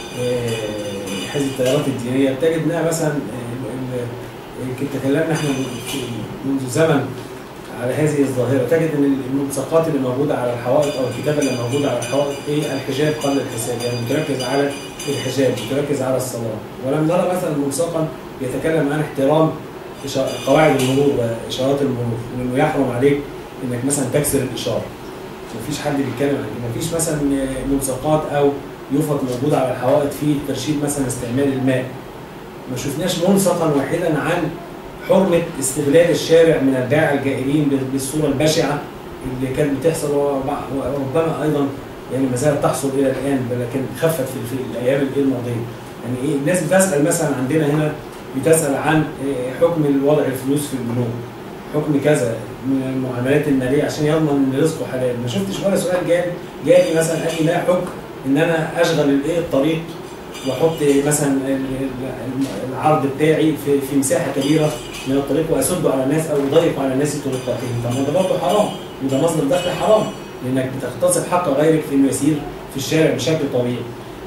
آه، هذه التيارات الدينيه بتجد انها مثلا آه، ال- يمكن تكلمنا احنا في- منذ زمن على هذه الظاهره تجد ان الملصقات اللي موجوده على الحوائط او الكتابه اللي موجوده على الحوائط ايه الحجاب قبل الحساب يعني بتركز على الحجاب بتركز على الصلاه ولم نرى مثلا ملصقا يتكلم عن احترام إشا- قواعد المرور واشارات المرور وانه يحرم عليك انك مثلا تكسر الاشاره مفيش حد بيتكلم عن كده مفيش مثلا ملصقات او يفط موجوده على الحوائط في ترشيد مثلا استعمال الماء ما شفناش ملصقا واحدا عن حرمه استغلال الشارع من الباعة الجائرين بالصوره البشعه اللي كانت بتحصل وبع- وربما ايضا يعني ما زالت تحصل الى الان لكن خفت في, في الايام الماضيه يعني ايه الناس بتسال مثلا عندنا هنا بتسال عن إيه حكم الوضع الفلوس في البنوك حكم كذا من المعاملات الماليه عشان يضمن ان رزقه حلال ما شفتش ولا سؤال جاي جالي مثلا قال لي لا حكم ان انا اشغل الايه الطريق واحط مثلا ال- ال- العرض بتاعي في في مساحه كبيره من الطريق واسد على الناس او اضيق على الناس طرقاتهم طب ما ده برضه حرام وده مصدر دخل حرام لانك بتغتصب حق غيرك في انه يسير في الشارع بشكل طبيعي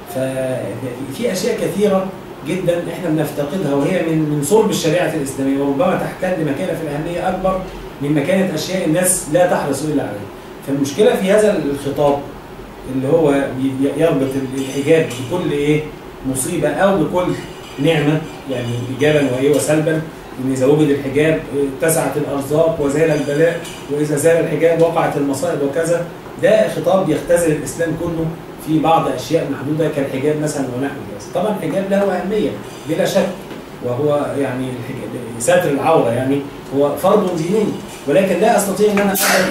ففي اشياء كثيره جدا احنا بنفتقدها وهي من من صلب الشريعه الاسلاميه وربما تحتل مكانه في الاهميه اكبر من مكانه اشياء الناس لا تحرص الا عليها فالمشكله في هذا الخطاب اللي هو ي- يربط الحجاب بكل ايه مصيبه او بكل نعمه يعني ايجابا وايه وسلبا ان اذا وجد الحجاب اتسعت الارزاق وزال البلاء واذا زال الحجاب وقعت المصائب وكذا ده خطاب يختزل الاسلام كله في بعض اشياء محدوده كالحجاب مثلا ونحو ذلك طبعا الحجاب له اهميه بلا شك وهو يعني الحجاب ستر العوره يعني هو فرض ديني ولكن لا استطيع ان انا اعرف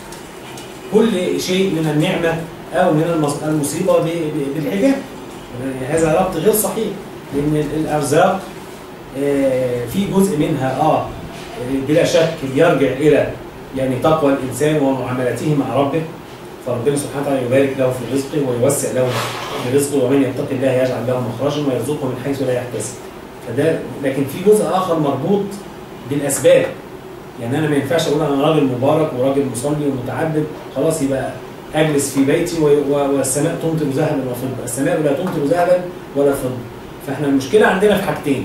كل شيء من النعمه او من المص- المصيبه ب- ب- بالحجاب يعني هذا ربط غير صحيح لان ال- الارزاق آه، في جزء منها اه بلا شك يرجع الى يعني تقوى الانسان ومعاملته مع ربه فربنا سبحانه وتعالى يبارك له في رزقه ويوسع له في رزقه ومن يتق الله يجعل له مخرجا ويرزقه من حيث لا يحتسب فده لكن في جزء اخر مربوط بالاسباب يعني انا ما ينفعش اقول انا راجل مبارك وراجل مصلي ومتعبد خلاص يبقى اجلس في بيتي و- و- والسماء تمطر ذهبا وفضه، السماء لا تمطر ذهبا ولا فضه. فاحنا المشكله عندنا في حاجتين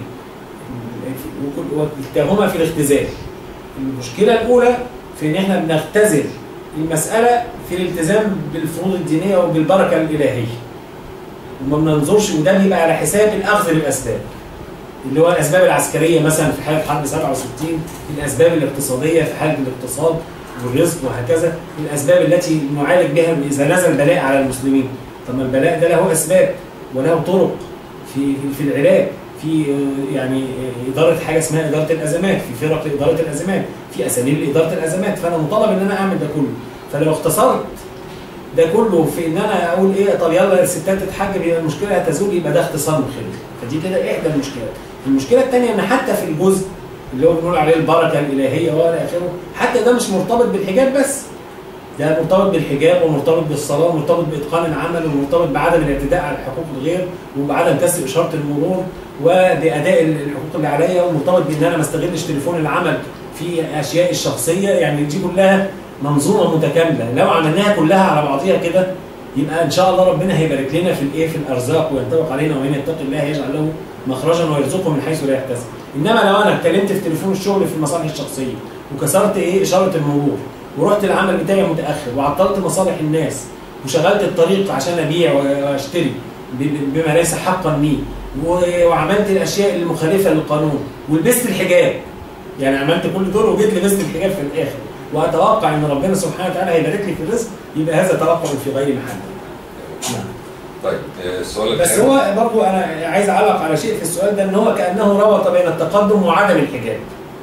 وكل- وكلاهما في الاختزال. المشكله الاولى في ان احنا بنختزل المساله في الالتزام بالفروض الدينيه وبالبركه الالهيه. وما بننظرش وده بيبقى على حساب الاخذ بالاسباب. اللي هو الاسباب العسكريه مثلا في حاله حرب 67 الاسباب الاقتصاديه في حاله الاقتصاد والرزق وهكذا الاسباب التي نعالج بها اذا نزل بلاء على المسلمين طب ما البلاء ده له اسباب وله طرق في في- في العلاج في آه، يعني آه، اداره حاجه اسمها اداره الازمات في فرق لاداره الازمات في اساليب لاداره الازمات فانا مطالب ان انا اعمل ده كله فلو اختصرت ده كله في ان انا اقول ايه طب يلا الستات تتحجب يبقى المشكله هتزول يبقى ده اختصار مخل فدي كده احدى المشكلات المشكله الثانيه ان حتى في الجزء اللي هو بنقول عليه البركه الالهيه والى اخره حتى ده مش مرتبط بالحجاب بس ده مرتبط بالحجاب ومرتبط بالصلاه ومرتبط باتقان العمل ومرتبط بعدم الاعتداء على حقوق الغير وبعدم كسر اشاره المرور وباداء الحقوق اللي عليا ومرتبط بان انا ما استغلش تليفون العمل في اشياء الشخصيه يعني دي كلها منظومه متكامله لو عملناها كلها على بعضيها كده يبقى ان شاء الله ربنا هيبارك لنا في الايه في الارزاق وينطبق علينا ومن يتق الله يجعل له مخرجا ويرزقه من حيث لا يحتسب انما لو انا اتكلمت في تليفون الشغل في المصالح الشخصيه وكسرت ايه اشاره المرور ورحت العمل بتاعي متاخر وعطلت مصالح الناس وشغلت الطريق عشان ابيع واشتري ب- ب- بما ليس حقا لي و- وعملت الاشياء المخالفه للقانون ولبست الحجاب يعني عملت كل دول وجيت لبست الحجاب في الاخر واتوقع ان ربنا سبحانه وتعالى هيبارك لي في الرزق يبقى هذا توقع في غير محل نعم طيب آه، السؤال بس الثاني. هو برضو انا عايز اعلق على شيء في السؤال ده ان هو كانه ربط بين التقدم وعدم الحجاب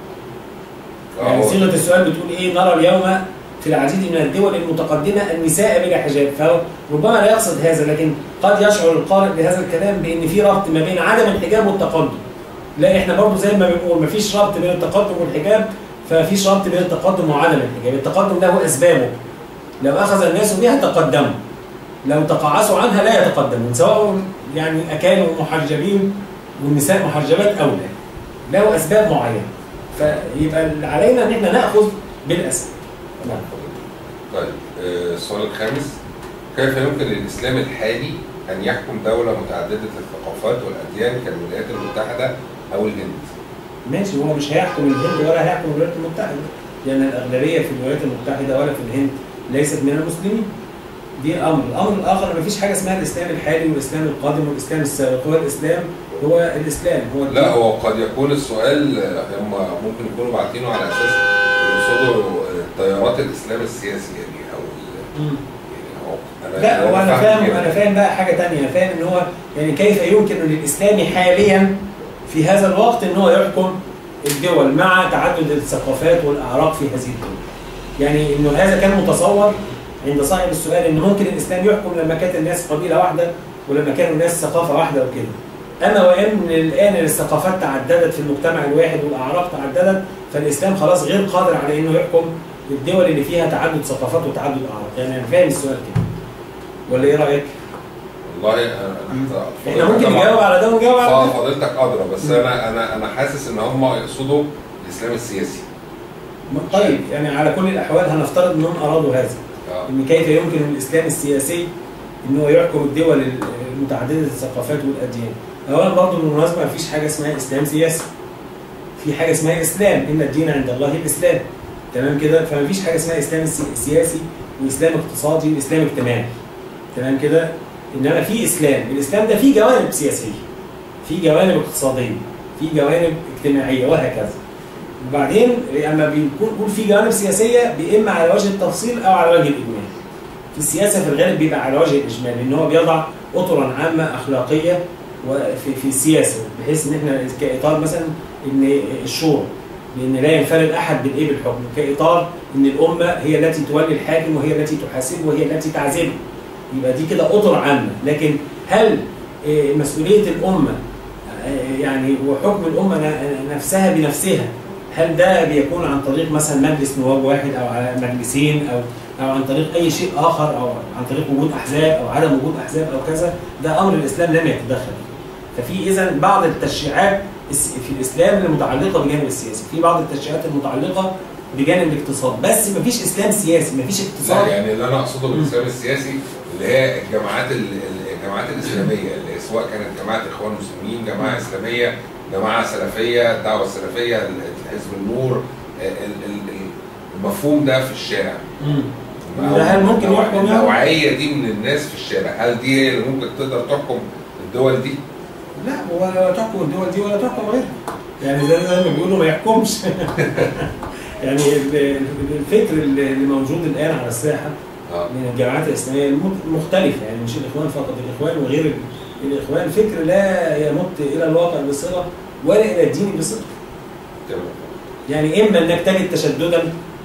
آه، يعني هو- صيغه السؤال بتقول ايه نرى اليوم في العديد من الدول المتقدمه النساء بلا حجاب فربما لا يقصد هذا لكن قد يشعر القارئ بهذا الكلام بان في ربط ما بين عدم الحجاب والتقدم لا احنا برضو زي ما بنقول ما فيش ربط بين التقدم والحجاب ففيش ربط بين التقدم وعدم الحجاب التقدم له اسبابه لو اخذ الناس بها تقدموا لو تقاعسوا عنها لا يتقدمون سواء يعني كانوا محجبين والنساء محجبات او لا له اسباب معينه فيبقى اللي علينا ان احنا ناخذ بالاسباب نعم طيب آه، السؤال الخامس كيف يمكن للإسلام الحالي أن يحكم دولة متعددة الثقافات والأديان كالولايات المتحدة أو الهند؟ ماشي هو مش هيحكم الهند ولا هيحكم الولايات المتحده لان الاغلبيه في الولايات المتحده ولا في الهند ليست من المسلمين دي امر الامر الاخر ما فيش حاجه اسمها الاسلام الحالي والاسلام القادم والاسلام السابق هو الاسلام هو الاسلام هو الدين. لا هو قد يكون السؤال آه، هم ممكن يكونوا باعتينه على أساس يقصدوا آه، تيارات الإسلام السياسي يعني أو ال- مم. يعني هو أنا لا هو انا فاهم كده. انا فاهم بقى حاجه تانية انا فاهم ان هو يعني كيف يمكن للاسلام حاليا في هذا الوقت ان هو يحكم الدول مع تعدد الثقافات والاعراق في هذه الدول. يعني انه هذا كان متصور عند صاحب السؤال ان ممكن الاسلام يحكم لما كانت الناس قبيله واحده ولما كانوا الناس ثقافه واحده وكده. اما وان الان الثقافات تعددت في المجتمع الواحد والاعراق تعددت فالاسلام خلاص غير قادر على انه يحكم الدول اللي فيها تعدد ثقافات وتعدد اعراق يعني انا فاهم السؤال كده ولا ايه رايك؟ والله انا احنا ممكن نجاوب على ده ونجاوب على اه ده فضيلتك ادرى بس انا انا انا حاسس ان هم يقصدوا الاسلام السياسي طيب يعني على كل الاحوال هنفترض انهم ارادوا هذا اه ان كيف يمكن الاسلام السياسي ان هو يحكم الدول المتعدده الثقافات والاديان. اولا برضه بالمناسبه ما فيش حاجه اسمها اسلام سياسي. في حاجه اسمها اسلام ان الدين عند الله الاسلام. تمام كده؟ فما فيش حاجه اسمها اسلام سي- سياسي واسلام اقتصادي واسلام اجتماعي. تمام كده؟ انما في اسلام، الاسلام ده فيه جوانب سياسيه. في جوانب اقتصاديه، في جوانب اجتماعيه وهكذا. وبعدين لما بيكون بيقول في جوانب سياسيه باما على وجه التفصيل او على وجه الاجمال. في السياسه في الغالب بيبقى على وجه الاجمال لان هو بيضع اطرا عامه اخلاقيه وفي في السياسه بحيث ان احنا كاطار مثلا ان الشورى لان لا ينفرد احد بالايه بالحكم كاطار ان الامه هي التي تولي الحاكم وهي التي تحاسبه وهي التي تعزله يبقى دي كده اطر عامه لكن هل آه، مسؤوليه الامه آه، يعني وحكم الامه ن- نفسها بنفسها هل ده بيكون عن طريق مثلا مجلس نواب واحد او على مجلسين او او عن طريق اي شيء اخر او عن طريق وجود احزاب او عدم وجود احزاب او كذا ده امر الاسلام لم يتدخل فيه. ففي اذا بعض التشريعات الس- في الاسلام المتعلقه بجانب السياسي في بعض التشريعات المتعلقه بجانب الاقتصاد بس مفيش اسلام سياسي مفيش لا اقتصاد يعني اللي انا اقصده بالاسلام السياسي اللي هي الجماعات ال- ال- الجماعات الاسلاميه اللي سواء كانت جماعه اخوان المسلمين جماعه اسلاميه جماعه سلفيه الدعوه السلفيه حزب النور ال- ال- ال- المفهوم ده في الشارع مم. أو ده هل ممكن النوع- يحكم يعني؟ النوعيه دي من الناس في الشارع هل دي هي اللي ممكن تقدر تحكم الدول دي؟ لا ولا تحكم الدول دي ولا تحكم غيرها يعني زي زي ما بيقولوا ما يحكمش يعني ال- الفكر اللي اللي موجود الان على الساحه اه من الجامعات الاسلاميه الم- مختلفه يعني مش الاخوان فقط الاخوان وغير ال- الاخوان فكر لا يمت الى الواقع بصله ولا الى الدين بصله تمام يعني اما انك تجد تشددا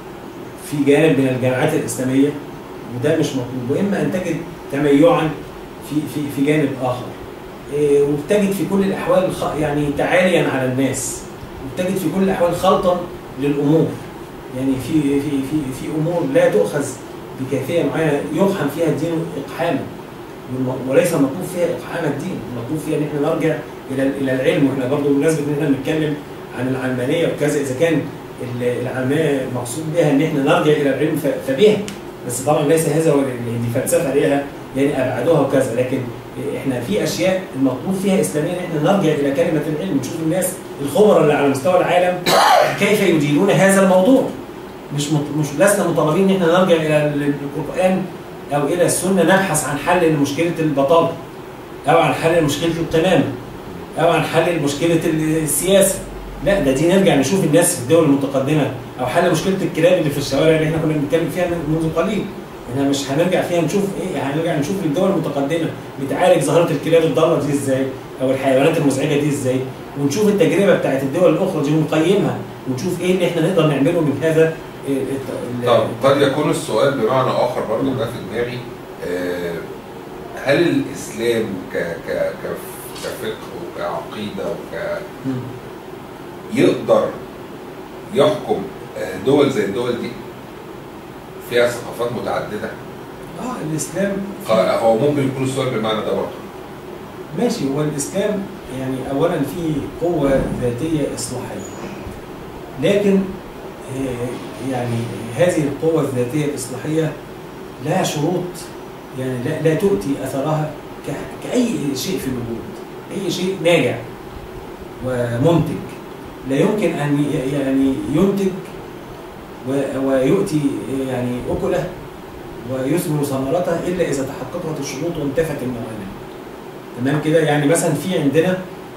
في جانب من الجامعات الاسلاميه وده مش مطلوب واما ان تجد تميعا في في في جانب اخر إيه، وتجد في كل الاحوال خ- يعني تعاليا على الناس وتجد في كل الاحوال خلطا للامور يعني في في في في امور لا تؤخذ بكيفيه معينه يقحم فيها الدين اقحاما والم- وليس المطلوب فيها اقحام الدين المطلوب فيها ان احنا نرجع الى الى العلم واحنا برضه بمناسبه ان احنا بنتكلم عن العلمانيه وكذا اذا كان ال- العلمانيه مقصود بها ان احنا نرجع الى العلم ف- فبها بس طبعا ليس هذا هو ال- دي فلسفه ليها يعني ابعادها وكذا لكن احنا في اشياء المطلوب فيها اسلاميا ان احنا نرجع الى كلمه العلم نشوف الناس الخبراء اللي على مستوى العالم كيف يديرون هذا الموضوع مش مط... مش لسنا مطالبين ان احنا نرجع الى ال- القران او الى السنه نبحث عن حل لمشكله البطاله او عن حل لمشكله القمامه او عن حل لمشكله السياسه لا ده دي نرجع نشوف الناس في الدول المتقدمه او حل مشكله الكلاب اللي في الشوارع اللي احنا كنا بنتكلم فيها من- منذ قليل احنا مش هنرجع فيها نشوف ايه هنرجع نشوف الدول المتقدمه بتعالج ظاهره الكلاب الضاله دي ازاي او الحيوانات المزعجه دي ازاي ونشوف التجربه بتاعت الدول الاخرى دي ونقيمها ونشوف ايه اللي احنا نقدر نعمله من هذا ال- ال- طب قد يكون السؤال بمعنى اخر برضه ده في دماغي آه، هل الاسلام ك ك ك- كفقه وكعقيده وك مم. يقدر يحكم آه، دول زي الدول دي فيها ثقافات متعدده اه الاسلام ق- هو ممكن يكون السؤال بالمعنى ده برضه ماشي هو الاسلام يعني اولا في قوه ذاتيه اصلاحيه لكن آه، يعني هذه القوه الذاتيه الاصلاحيه لها شروط يعني لا, لا تؤتي اثرها ك- كاي شيء في الوجود اي شيء ناجع ومنتج لا يمكن ان ي- يعني ينتج و- ويؤتي يعني اكله ويثمر ثمرته الا اذا تحققت الشروط وانتفت الموانع تمام كده يعني مثلا في عندنا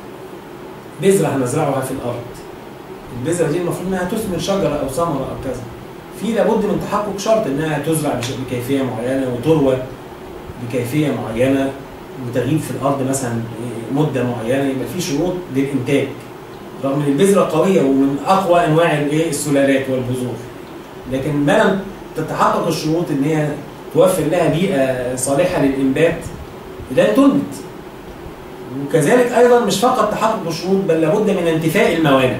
بذره هنزرعها في الارض البذره دي المفروض انها تثمر شجره او ثمره او كذا في لابد من تحقق شرط انها تزرع بش- بكيفيه معينه وتروى بكيفيه معينه وتغيب في الارض مثلا مده معينه يبقى في شروط للانتاج رغم ان البذره قويه ومن اقوى انواع الايه السلالات والبذور لكن ما لم تتحقق الشروط ان هي توفر لها بيئه صالحه للانبات لن تنبت وكذلك ايضا مش فقط تحقق الشروط بل لابد من انتفاء الموانع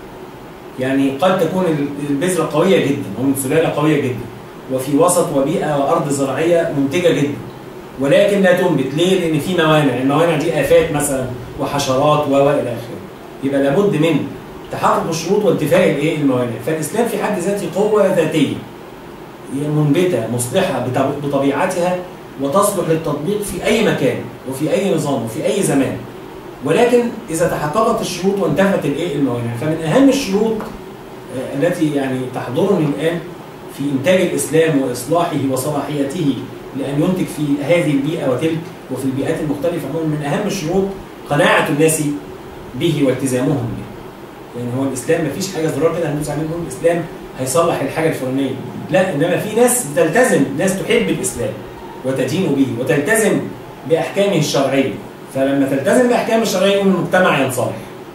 يعني قد تكون البذره قويه جدا ومن سلاله قويه جدا وفي وسط وبيئه وارض زراعيه منتجه جدا ولكن لا تنبت ليه؟ لان في موانع، الموانع دي افات مثلا وحشرات و والى اخره. يبقى لابد من تحقق الشروط وانتفاء الايه؟ الموانع، فالاسلام في حد ذاته قوه ذاتيه هي منبته مصلحه بطب- بطبيعتها وتصلح للتطبيق في اي مكان وفي اي نظام وفي اي زمان. ولكن اذا تحققت الشروط وانتفت الايه؟ الموانع، فمن اهم الشروط آه، التي يعني تحضرني الان في انتاج الاسلام واصلاحه وصلاحيته لان ينتج في هذه البيئه وتلك وفي البيئات المختلفه عموما من اهم الشروط قناعه الناس به والتزامهم به. يعني هو الاسلام ما فيش حاجه ضرورة كده هندوس عليه نقول الاسلام هيصلح الحاجه الفلانيه. لا انما في ناس بتلتزم ناس تحب الاسلام وتدين به وتلتزم باحكامه الشرعيه. فلما تلتزم باحكامه الشرعيه يقوم المجتمع ينصلح.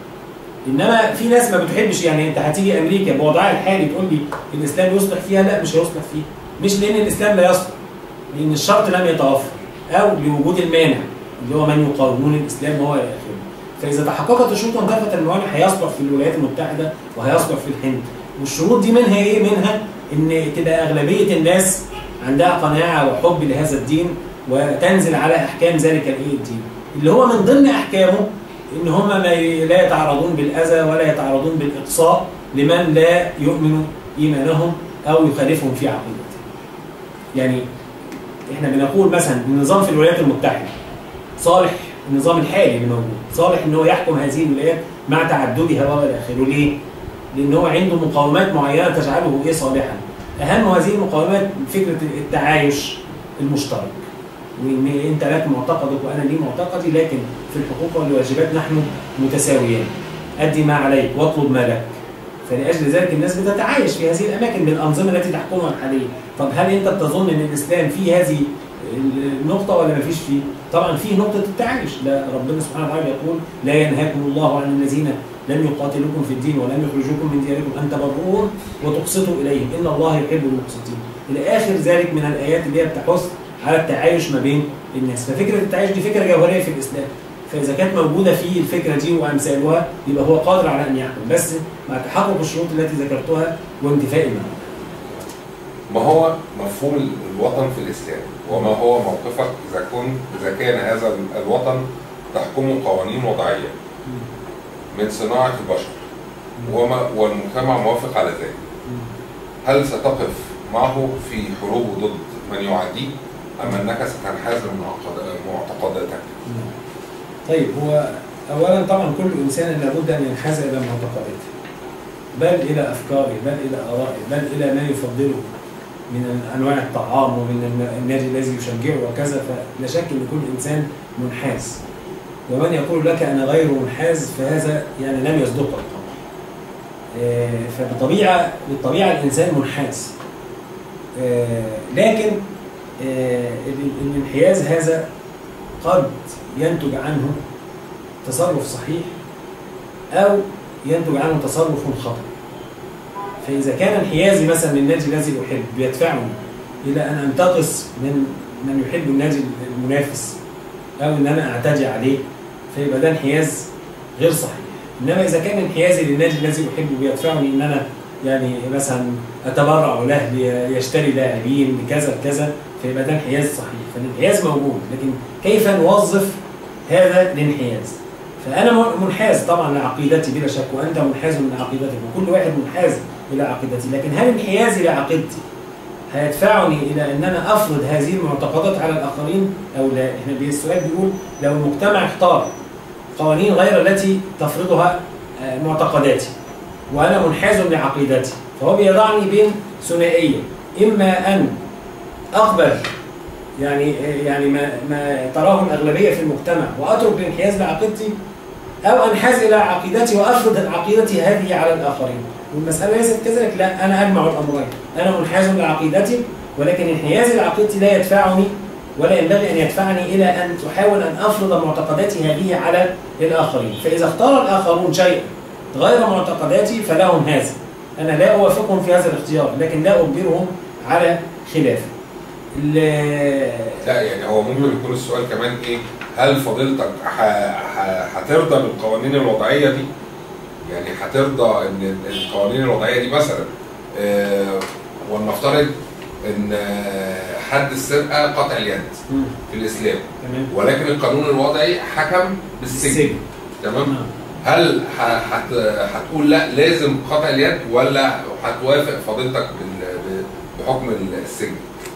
انما في ناس ما بتحبش يعني انت هتيجي امريكا بوضعها الحالي تقول لي الاسلام يصلح فيها لا مش هيصلح فيها مش لان الاسلام لا يصلح لان الشرط لم يتوفر او لوجود المانع اللي هو من يقاومون الاسلام وهو الى اخره فاذا تحققت الشروط وانتفت الموانع هيصلح في الولايات المتحده وهيصلح في الهند والشروط دي منها ايه منها ان تبقى اغلبيه الناس عندها قناعه وحب لهذا الدين وتنزل على احكام ذلك الايه الدين اللي هو من ضمن احكامه ان هم ما ي- لا يتعرضون بالاذى ولا يتعرضون بالاقصاء لمن لا يؤمن ايمانهم او يخالفهم في عقيدتهم. يعني احنا بنقول مثلا النظام في الولايات المتحده صالح النظام الحالي اللي موجود صالح ان هو يحكم هذه الولايات مع تعددها والى اخره ليه؟ لان هو عنده مقومات معينه تجعله ايه صالحا. اهم هذه المقومات فكره التعايش المشترك. وان انت لك معتقدك وانا لي معتقدي لكن في الحقوق والواجبات نحن متساويان. ادي ما عليك واطلب ما لك. فلاجل ذلك الناس بتتعايش في هذه الاماكن بالانظمه التي تحكمها الحاليه. طب هل انت بتظن ان الاسلام فيه هذه النقطه ولا ما فيش فيه؟ طبعا فيه نقطه التعايش، لا ربنا سبحانه وتعالى يقول لا ينهاكم الله عن الذين لم يقاتلوكم في الدين ولم يخرجوكم من دياركم ان تبروهم وتقسطوا اليهم ان الله يحب المقسطين. الى اخر ذلك من الايات اللي هي بتحث على التعايش ما بين الناس، ففكره التعايش دي فكره جوهريه في الاسلام. فاذا كانت موجوده في الفكره دي وامثالها يبقى هو قادر على ان يحكم بس مع تحقق الشروط التي ذكرتها وانتفاء المعنى. ما هو مفهوم الوطن في الإسلام وما هو موقفك إذا كنت إذا كان هذا الوطن تحكمه قوانين وضعية من صناعة البشر وما والمجتمع موافق على ذلك هل ستقف معه في حروب ضد من يعاديه أم أنك ستنحاز من معتقد- معتقداتك؟ طيب هو اولا طبعا كل انسان لابد ان ينحاز الى معتقداته بل الى افكاره بل الى ارائه بل الى ما يفضله من انواع الطعام ومن الن- النادي الذي يشجعه وكذا فلا شك ان كل انسان منحاز ومن يقول لك انا غير منحاز فهذا يعني لم يصدقك طبعا آه، فبطبيعه بالطبيعه الانسان منحاز آه، لكن آه، ال- الانحياز هذا قد ينتج عنه تصرف صحيح أو ينتج عنه تصرف خطأ فإذا كان انحيازي مثلا للنادي الذي أحب بيدفعني إلى أن أنتقص من من يحب النادي المنافس أو إن أنا أعتدي عليه فيبقى ده انحياز غير صحيح إنما إذا كان انحيازي للنادي الذي أحبه بيدفعني إن أنا يعني مثلا أتبرع له ليشتري لاعبين لكذا كذا فيبقى ده انحياز صحيح فالانحياز موجود لكن كيف نوظف هذا الانحياز فأنا م- منحاز طبعا لعقيدتي بلا شك وأنت منحاز لعقيدتك وكل واحد منحاز إلى عقيدتي لكن هل انحيازي لعقيدتي هيدفعني إلى أن أنا أفرض هذه المعتقدات على الآخرين أو لا إحنا بي- السؤال بيقول لو المجتمع اختار قوانين غير التي تفرضها آه، معتقداتي وأنا منحاز لعقيدتي فهو بيضعني بين ثنائية إما أن أقبل يعني يعني ما ما تراه الاغلبيه في المجتمع واترك الانحياز لعقيدتي او انحاز الى عقيدتي وافرض عقيدتي هذه على الاخرين والمساله ليست كذلك لا انا اجمع الامرين انا منحاز لعقيدتي ولكن انحيازي لعقيدتي لا يدفعني ولا ينبغي ان يدفعني الى ان احاول ان افرض معتقداتي هذه على الاخرين فاذا اختار الاخرون شيئا غير معتقداتي فلهم هذا انا لا اوافقهم في هذا الاختيار لكن لا اجبرهم على خلافه ال- لا يعني هو ممكن يكون السؤال كمان ايه هل فضيلتك ح- ح- هترضى بالقوانين الوضعيه دي؟ يعني هترضى ان القوانين الوضعيه دي مثلا آه، ولنفترض ان آه، حد السرقه قطع اليد مم. في الاسلام تمام ولكن القانون الوضعي حكم بالسجن السجن تمام نعم. هل ه- هت... هتقول لا لازم قطع اليد ولا هتوافق فضيلتك بال... ب- بحكم السجن؟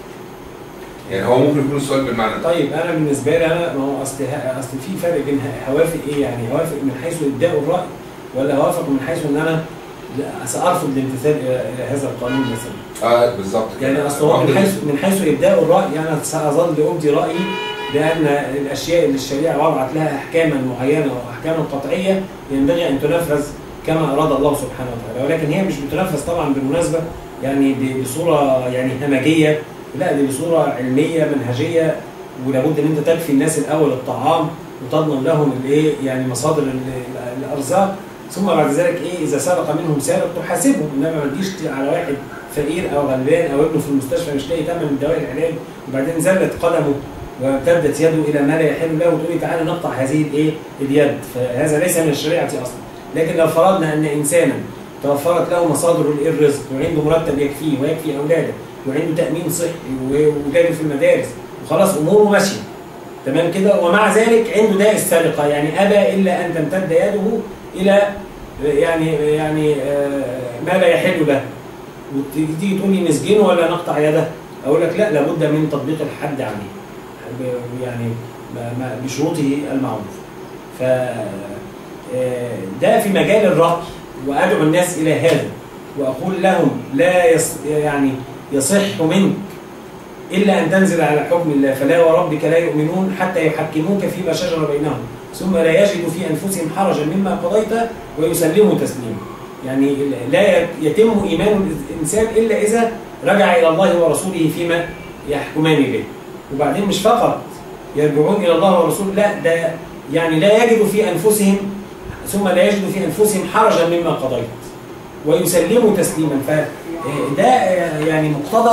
يعني هو ممكن يكون السؤال بالمعنى ده طيب انا بالنسبه لي انا ما هو اصل اصل في فرق بين هوافق ايه يعني هوافق من حيث ابداء الراي ولا هوافق من حيث ان انا لا- سارفض الامتثال الى إلى هذا القانون مثلا اه بالظبط كده. يعني اصل هو من برضه حيث من حيث ابداء الراي انا ساظل ابدي رايي بان الاشياء اللي الشريعه وضعت لها احكاما معينه واحكاما قطعيه ينبغي ان تنفذ كما اراد الله سبحانه وتعالى ولكن هي مش بتنفذ طبعا بالمناسبه يعني ب- بصوره يعني همجيه لا دي بصوره علميه منهجيه ولابد ان انت تكفي الناس الاول الطعام وتضمن لهم الايه يعني مصادر ال- ال- الارزاق ثم بعد ذلك ايه اذا سرق منهم سارق تحاسبه انما ما تجيش على واحد فقير او غلبان او ابنه في المستشفى مش لاقي ثمن دواء العلاج وبعدين زلت قدمه وامتدت يده الى ما لا يحل له وتقولي تعالى نقطع هذه الايه اليد فهذا ليس من الشريعه اصلا لكن لو فرضنا ان انسانا توفرت له مصادر الرزق وعنده مرتب يكفيه ويكفي اولاده وعنده تامين صحي واولاده في المدارس وخلاص اموره ماشيه تمام كده ومع ذلك عنده داء السرقه يعني ابى الا ان تمتد يده الى يعني يعني آه، ما لا يحل له وتيجي تقول لي نسجنه ولا نقطع يده اقول لك لا لابد من تطبيق الحد عليه ب- يعني ما- ما- بشروطه المعروف ف آه، ده في مجال الرأي وادعو الناس الى هذا واقول لهم لا يص يعني يصح منك الا ان تنزل على حكم الله فلا وربك لا يؤمنون حتى يحكموك فيما شجر بينهم ثم لا يجدوا في انفسهم حرجا مما قضيت ويسلموا تسليما يعني لا يتم ايمان الانسان الا اذا رجع الى الله ورسوله فيما يحكمان به وبعدين مش فقط يرجعون الى الله ورسوله لا ده يعني لا يجدوا في انفسهم ثم لا يجدوا في انفسهم حرجا مما قضيت ويسلموا تسليما فده يعني مقتضى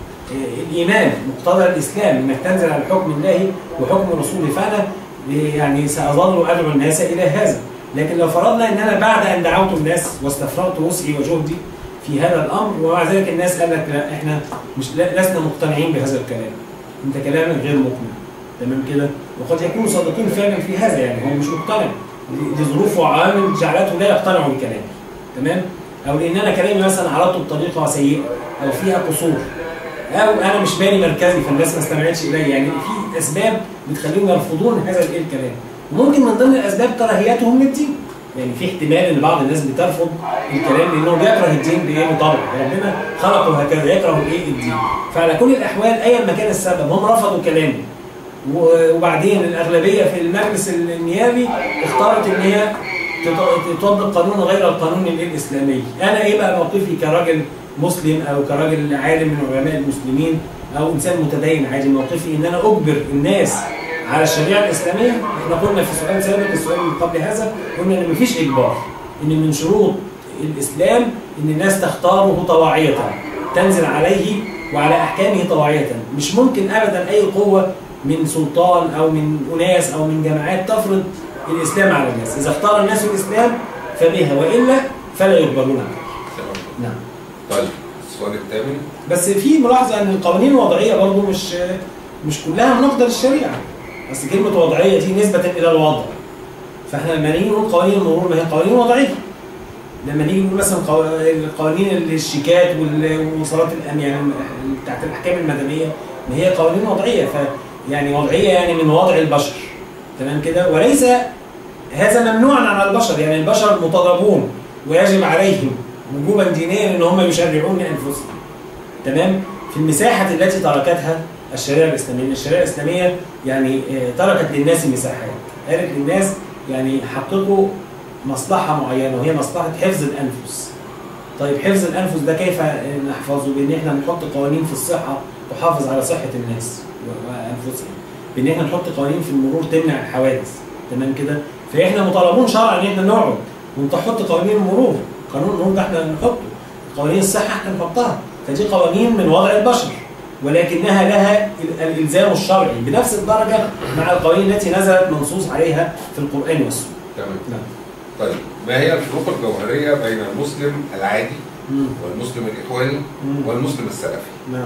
الايمان مقتضى الاسلام انك تنزل على حكم الله وحكم رسوله فانا يعني ساظل ادعو الناس الى هذا لكن لو فرضنا ان انا بعد ان دعوت الناس واستفرغت وسعي وجهدي في هذا الامر ومع ذلك الناس قال لك لا احنا مش لسنا مقتنعين بهذا الكلام انت كلامك غير مقنع تمام كده وقد يكونوا صادقين فعلا في هذا يعني هو مش مقتنع لظروف وعوامل جعلته لا يقتنع بكلامي تمام او لان انا كلامي مثلا عرضته بطريقه سيئه او فيها قصور او انا مش بالي مركزي فالناس ما استمعتش الي يعني في اسباب بتخليهم يرفضون هذا الايه الكلام وممكن من ضمن الاسباب كراهيتهم للدين يعني في احتمال ان بعض الناس بترفض الكلام لانه بيكره الدين بايه بطبعه ربنا خلقه هكذا يكره الايه الدين فعلى كل الاحوال ايا ما كان السبب هم رفضوا كلامي وبعدين الاغلبيه في المجلس النيابي اختارت ان هي تطبق قانون غير القانون الاسلامي انا ايه بقى موقفي كراجل مسلم او كراجل عالم من علماء المسلمين او انسان متدين عادي موقفي ان انا اجبر الناس على الشريعه الاسلاميه احنا قلنا في سؤال سابق السؤال اللي قبل هذا قلنا ان مفيش اجبار ان من شروط الاسلام ان الناس تختاره طواعيه تنزل عليه وعلى احكامه طواعيه مش ممكن ابدا اي قوه من سلطان او من اناس او من جماعات تفرض الاسلام على الناس اذا اختار الناس الاسلام فبها والا فلا يقبلون عنه نعم طيب السؤال الثامن بس في ملاحظه ان القوانين الوضعيه برضه مش مش كلها مناقضه للشريعه بس كلمه وضعيه دي نسبه الى الوضع فاحنا لما نيجي نقول قوانين المرور ما هي قوانين وضعيه لما نيجي نقول مثلا قوانين الشيكات والمواصلات يعني بتاعت الاحكام المدنيه ما هي قوانين وضعيه ف يعني وضعيه يعني من وضع البشر تمام كده وليس هذا ممنوعا على البشر يعني البشر مطالبون ويجب عليهم وجوبا دينيا ان هم يشرعون لانفسهم تمام في المساحه التي تركتها الشريعه الاسلاميه الشريعه الاسلاميه يعني تركت للناس مساحات قالت للناس يعني حققوا مصلحه معينه وهي مصلحه حفظ الانفس طيب حفظ الانفس ده كيف نحفظه بان احنا نحط قوانين في الصحه تحافظ على صحه الناس وانفسهم بان احنا نحط قوانين في المرور تمنع الحوادث تمام كده فاحنا مطالبون شرعا ان احنا نقعد ونحط قوانين المرور قانون المرور ده احنا نحطه قوانين الصحه احنا نحطها فدي قوانين من وضع البشر ولكنها لها ال- الالزام الشرعي بنفس الدرجه مع القوانين التي نزلت منصوص عليها في القران والسنه. تمام نعم. طيب ما هي الفروق الجوهريه بين المسلم العادي مم. والمسلم الاخواني مم. والمسلم السلفي نعم.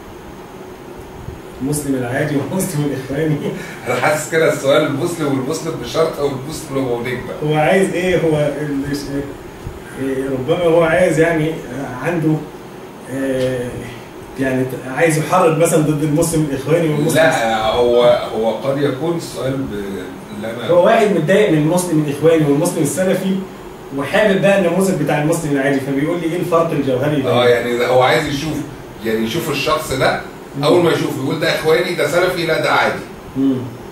المسلم العادي والمسلم الاخواني انا حاسس كده السؤال المسلم والمسلم بشرط او المسلم وموليك بقى هو عايز ايه هو ال- إيه، ربما هو عايز يعني عنده آه، يعني عايز يحرض مثلا ضد المسلم الاخواني والمسلم لا هو هو قد يكون السؤال ب... اللي انا هو واحد متضايق من المسلم الاخواني والمسلم السلفي وحابب بقى النموذج بتاع المسلم العادي فبيقول لي ايه الفرق الجوهري ده؟ اه يعني ده هو عايز يشوف يعني يشوف الشخص ده اول ما يشوف يقول ده اخواني ده سلفي لا ده عادي مم.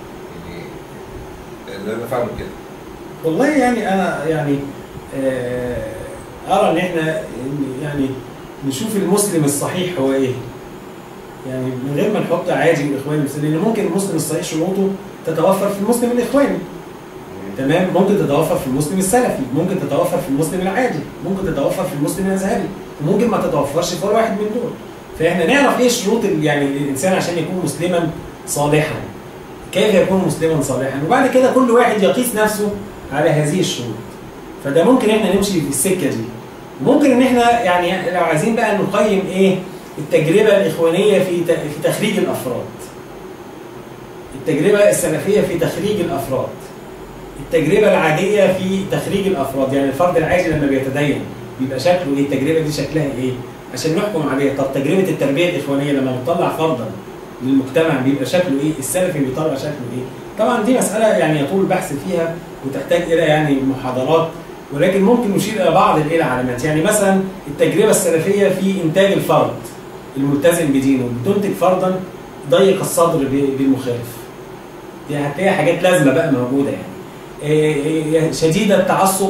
يعني اللي انا فاهمه كده والله يعني انا يعني آه، ارى ان احنا إن يعني نشوف المسلم الصحيح هو ايه يعني من غير ما نحط عادي واخواني بس لان ممكن المسلم الصحيح شروطه تتوفر في المسلم الاخواني تمام ممكن تتوفر في المسلم السلفي ممكن تتوفر في المسلم العادي ممكن تتوفر في المسلم الازهري وممكن ما تتوفرش في ولا واحد من دول فاحنا نعرف ايه شروط ال- يعني الانسان عشان يكون مسلما صالحا كيف يكون مسلما صالحا وبعد كده كل واحد يقيس نفسه على هذه الشروط فده ممكن احنا نمشي في السكه دي ممكن ان احنا يعني لو عايزين بقى نقيم ايه التجربه الاخوانيه في ت- في تخريج الافراد التجربه السلفيه في تخريج الافراد التجربه العاديه في تخريج الافراد يعني الفرد العادي لما بيتدين بيبقى شكله ايه التجربه دي شكلها ايه عشان نحكم عليها طب تجربه التربيه الاخوانيه لما بتطلع فردا للمجتمع بيبقى شكله ايه السلفي بيطلع شكله ايه طبعا دي مساله يعني يطول البحث فيها وتحتاج الى يعني محاضرات ولكن ممكن نشير الى بعض الايه العلامات يعني مثلا التجربه السلفيه في انتاج الفرد الملتزم بدينه بتنتج فردا ضيق الصدر ب- بالمخالف دي هتلاقي حاجات لازمه بقى موجوده يعني إيه إيه شديد التعصب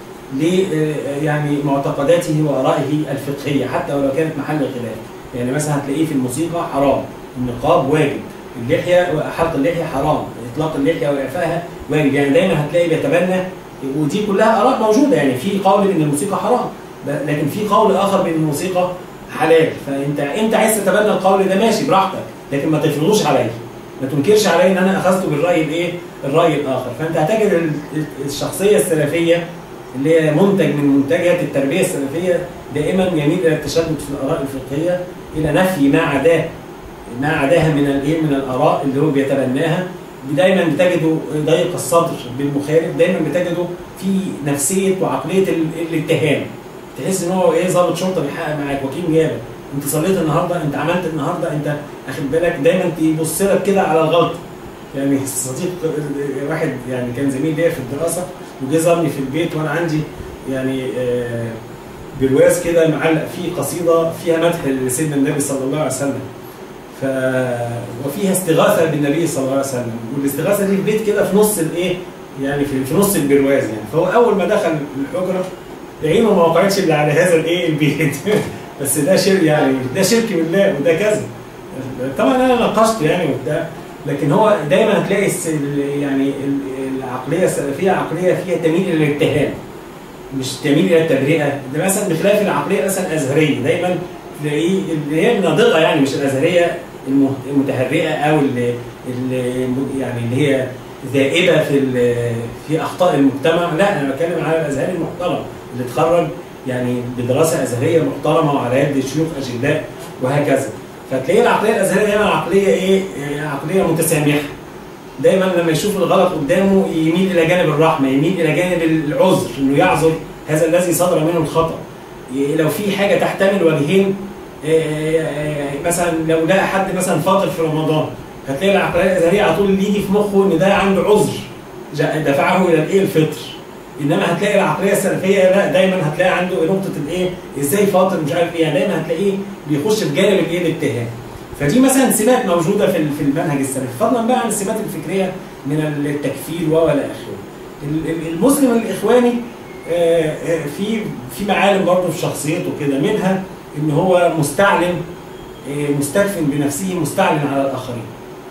ل آه، يعني معتقداته وارائه الفقهيه حتى ولو كانت محل خلاف يعني مثلا هتلاقيه في الموسيقى حرام النقاب واجب اللحيه حلق اللحيه حرام اطلاق اللحيه واعفائها واجب يعني دايما هتلاقي بيتبنى ودي كلها اراء موجوده يعني في قول ان الموسيقى حرام ب- لكن في قول اخر بان الموسيقى حلال فانت انت عايز تتبنى القول ده ماشي براحتك لكن ما تفرضوش عليا ما تنكرش عليا ان انا اخذته بالراي الايه الراي الاخر فانت هتجد ال- الشخصيه السلفيه اللي هي منتج من منتجات التربيه السلفيه دائما يميل الى التشدد في الاراء الفقهيه الى نفي ما عداه ما عداها من الايه من الاراء اللي هو بيتبناها دايما بتجده ضيق الصدر بالمخالف دايما بتجده في نفسيه وعقليه ال- الاتهام تحس ان هو ايه ضابط شرطه بيحقق معاك وكيل نيابه انت صليت النهارده انت عملت النهارده انت اخد بالك دايما يبص لك كده على الغلطه يعني صديق واحد يعني كان زميل ليا في الدراسه وجه زارني في البيت وانا عندي يعني آه، برواز كده معلق فيه قصيده فيها مدح لسيدنا النبي صلى الله عليه وسلم ف وفيها استغاثه بالنبي صلى الله عليه وسلم والاستغاثه دي في بيت كده في نص الايه يعني في, في نص البرواز يعني فهو اول ما دخل الحجره عينه ما وقعتش الا على هذا الايه البيت بس ده شرك يعني ده شرك بالله وده كذا طبعا انا ناقشت يعني وبتاع لكن هو دايما هتلاقي الس- ال- يعني ال- العقليه السلفيه عقليه فيها تميل الى الاتهام مش تميل الى التبرئه ده مثلا بخلاف العقليه مثلا الازهريه دايما تلاقيه اللي هي الناضقه يعني مش الازهريه المه- المتهرئه او اللي اللي يعني اللي هي ذائبه في ال- في اخطاء المجتمع لا انا بتكلم على الازهري المحترم اللي اتخرج يعني بدراسه ازهريه محترمه وعلى يد شيوخ اجلاء وهكذا فتلاقي العقليه الازهريه دايما عقليه ايه إيه، عقليه متسامحه دايما لما يشوف الغلط قدامه يميل الى جانب الرحمه يميل الى جانب العذر انه يعذر هذا الذي صدر منه الخطا ي- لو في حاجه تحتمل وجهين إيه، إيه، مثلا لو لقى حد مثلا فاطر في رمضان هتلاقي العقليه الازهريه على طول اللي يجي في مخه ان ده عنده عذر جا- دفعه الى الايه الفطر انما هتلاقي العقليه السلفيه لا دايما هتلاقي عنده نقطه الايه ازاي فاطر مش عارف ايه يعني دايما هتلاقيه بيخش في جانب الايه الاتهام فدي مثلا سمات موجوده في في المنهج السلفي فضلا بقى عن السمات الفكريه من التكفير والى اخره ال- ال- المسلم الاخواني آه، آه، في في معالم برضه في شخصيته كده منها ان هو مستعلن آه، مستكفٍ بنفسه مستعلن على الاخرين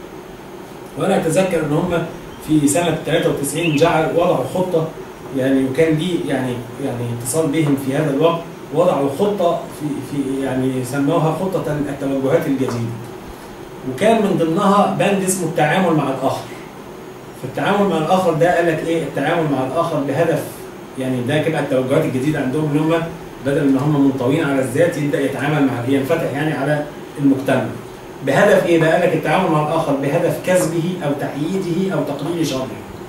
وانا اتذكر ان هم في سنه 93 جعل وضعوا خطه يعني وكان لي يعني يعني اتصال بهم في هذا الوقت وضعوا خطه في في يعني سموها خطه التوجهات الجديده وكان من ضمنها بند اسمه التعامل مع الاخر فالتعامل مع الاخر ده قال لك ايه التعامل مع الاخر بهدف يعني ده كده التوجهات الجديده عندهم ان هم بدل ما هم منطويين على الذات يبدا يتعامل مع ينفتح يعني على المجتمع بهدف ايه بقى؟ قال لك التعامل مع الاخر بهدف كسبه او تحييده او تقليل شره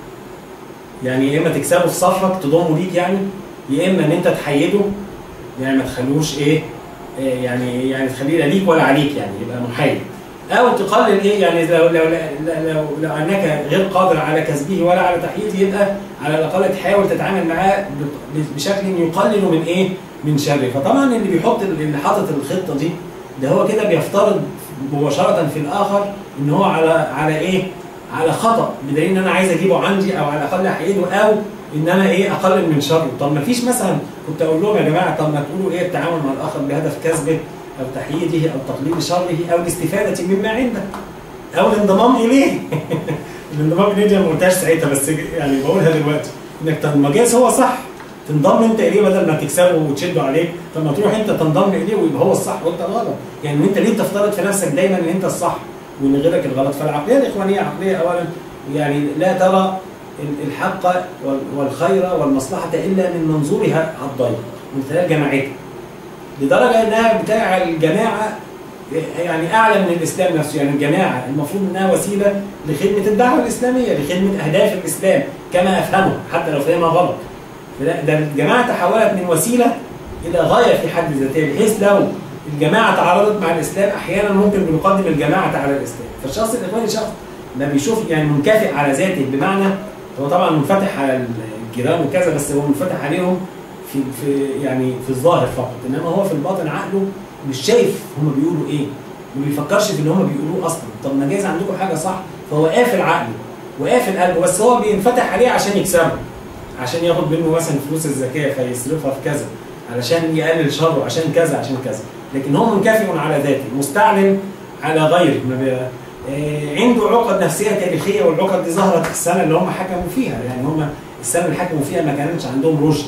يعني يا اما تكسبه في صفك تضمه ليك يعني يا اما ان انت تحيده يعني ما تخلوش ايه إيه يعني يعني تخليه لا ليك ولا عليك يعني يبقى محايد او تقلل ايه يعني لو لو لو, لو, لو انك غير قادر على كسبه ولا على تحييده يبقى على الاقل تحاول تتعامل معاه ب- بشكل يقلل من ايه من شره فطبعا اللي بيحط اللي حاطط الخطه دي ده هو كده بيفترض مباشره في الاخر ان هو على على ايه على خطا بدليل ان انا عايز اجيبه عندي او على الاقل احيده او ان انا ايه اقلل من شره طب ما فيش مثلا كنت اقول لهم يا جماعه طب ما تقولوا ايه التعامل مع الاخر بهدف كسبه او تحييده او تقليل شره او الاستفاده مما عنده او الانضمام اليه الانضمام اليه دي أنا ما قلتهاش ساعتها بس يعني بقولها دلوقتي انك طب ما جايز هو صح تنضم انت اليه بدل ما تكسبه وتشده عليك طب ما تروح انت تنضم اليه ويبقى هو الصح وانت الغلط يعني انت ليه تفترض في نفسك دايما ان انت الصح وان غيرك الغلط فالعقليه الاخوانيه عقليه اولا يعني لا ترى الحق وال- والخير والمصلحه الا من منظورها الضيق من خلال جماعتها لدرجه انها بتاع الجماعه يعني اعلى من الاسلام نفسه يعني الجماعه المفروض انها وسيله لخدمه الدعوه الاسلاميه لخدمه اهداف الاسلام كما افهمه حتى لو فهمها غلط فلا- ده الجماعه تحولت من وسيله الى غايه في حد ذاتها بحيث لو الجماعه تعارضت مع الاسلام احيانا ممكن بنقدم الجماعه على الاسلام فالشخص الاخواني شخص ما بيشوف يعني منكفئ على ذاته بمعنى هو طبعا منفتح على الجيران وكذا بس هو منفتح عليهم في في يعني في الظاهر فقط انما هو في الباطن عقله مش شايف هم بيقولوا ايه ما بيفكرش في اللي هم بيقولوه اصلا طب ما جايز عندكم حاجه صح فهو قافل عقله وقافل قلبه بس هو بينفتح عليه عشان يكسبه عشان ياخد منه مثلا فلوس الزكاه فيصرفها في كذا علشان يقلل شره عشان كذا عشان كذا لكن هو منكفئ على ذاته مستعلم على غيره ما بي... آه، عنده عقد نفسيه تاريخيه والعقد دي ظهرت في السنه اللي هم حكموا فيها يعني هم السنه اللي حكموا فيها ما كانش عندهم رشد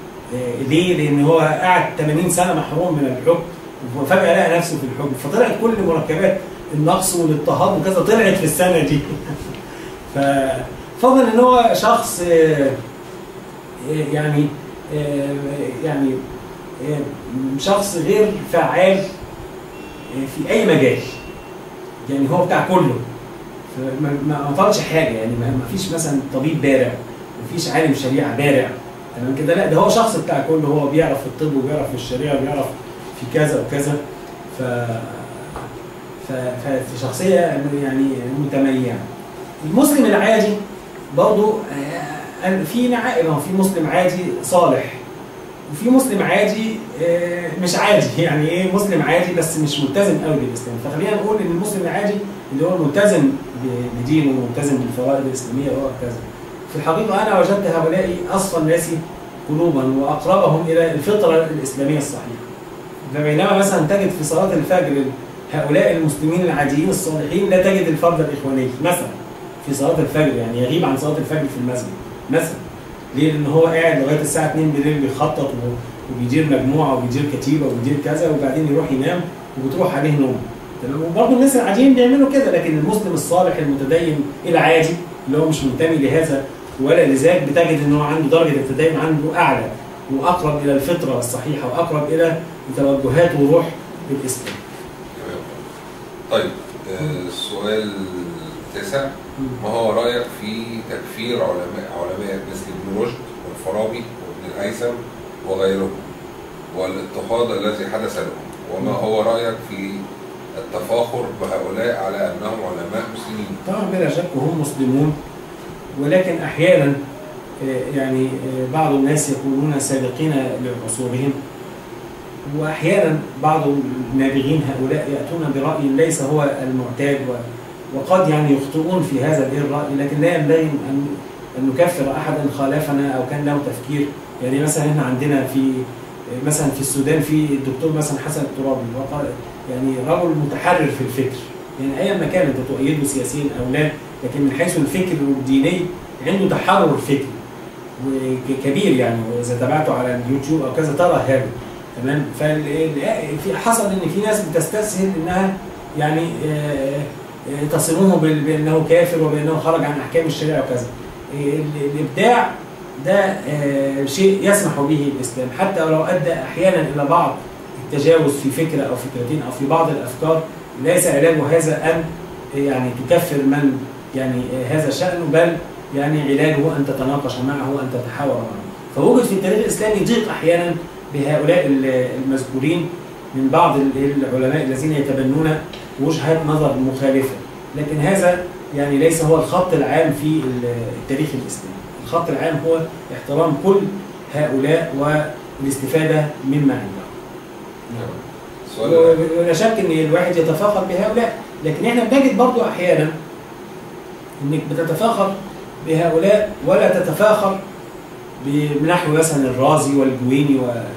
آه، ليه؟ لان هو قعد 80 سنه محروم من الحكم وفجاه لقى نفسه في الحكم فطلعت كل مركبات النقص والاضطهاد وكذا طلعت في السنه دي ففضل ان هو شخص آه، آه، يعني آه، يعني آه، شخص غير فعال آه، في اي مجال يعني هو بتاع كله فما ما ما طالش حاجه يعني ما ما فيش مثلا طبيب بارع ما فيش عالم شريعه بارع تمام كده لا ده هو شخص بتاع كله هو بيعرف في الطب وبيعرف في الشريعه وبيعرف في كذا وكذا ف ف فشخصيه يعني متميزه المسلم العادي برضه آه، في نعائب هو في مسلم عادي صالح وفي مسلم عادي آه، مش عادي يعني ايه مسلم عادي بس مش ملتزم قوي بالاسلام فخلينا نقول ان المسلم العادي اللي هو ملتزم ب- بدينه وملتزم بالفوائد الاسلاميه وهكذا في الحقيقه انا وجدت هؤلاء اصفى الناس قلوبا واقربهم الى الفطره الاسلاميه الصحيحه فبينما مثلا تجد في صلاه الفجر هؤلاء المسلمين العاديين الصالحين لا تجد الفرد الاخواني مثلا في صلاه الفجر يعني يغيب عن صلاه الفجر في المسجد مثلا ليه؟ لان هو قاعد لغايه الساعه 2 بالليل بيخطط و- وبيدير مجموعه وبيدير كتيبه وبيدير كذا وبعدين يروح ينام وبتروح عليه نوم تمام وبرضه الناس العاديين بيعملوا كده لكن المسلم الصالح المتدين العادي اللي هو مش منتمي لهذا ولا لذاك بتجد ان هو عنده درجه التدين عنده اعلى واقرب الى الفطره الصحيحه واقرب الى توجهات وروح الاسلام. تمام. طيب آه، السؤال التاسع ما هو رأيك في تكفير علماء علماء مثل ابن رشد والفارابي وابن الهيثم وغيرهم والاضطهاد الذي حدث لهم وما هو رأيك في التفاخر بهؤلاء على أنهم علماء مسلمين طبعا بلا شك هم مسلمون ولكن احيانا آه، يعني آه، بعض الناس يكونون سابقين لعصورهم واحيانا بعض النابغين هؤلاء ياتون براي ليس هو المعتاد و- وقد يعني يخطئون في هذا الإيه الراي لكن لا ينبغي ان ان نكفر احدا خالفنا او كان له تفكير يعني مثلا احنا عندنا في آه، مثلا في السودان في الدكتور مثلا حسن الترابي وقال يعني رجل متحرر في الفكر يعني ايا ما كان انت تؤيده سياسيا او لا لكن من حيث الفكر والديني عنده تحرر فكري وكبير يعني واذا تابعته على اليوتيوب او كذا ترى هذا تمام ففي حصل ان في ناس بتستسهل انها يعني آه، آه، تصمه بال- بانه كافر وبانه خرج عن احكام الشريعه وكذا ال- الابداع ده آه، شيء يسمح به الاسلام حتى ولو ادى احيانا الى بعض التجاوز في فكره او فكرتين او في بعض الافكار ليس علاج هذا ان يعني تكفر من يعني هذا شأنه بل يعني علاجه أن تتناقش معه وأن تتحاور معه فوجد في التاريخ الإسلامي ضيق أحيانا بهؤلاء ال- المذكورين من بعض ال- العلماء الذين يتبنون وجهات نظر مخالفة لكن هذا يعني ليس هو الخط العام في ال- التاريخ الإسلامي الخط العام هو احترام كل هؤلاء والاستفادة مما عندهم السؤال الأخير. ولا شك ان الواحد يتفاخر بهؤلاء لكن احنا بنجد برضو احيانا انك بتتفاخر بهؤلاء ولا تتفاخر بنحو مثلا الرازي والجويني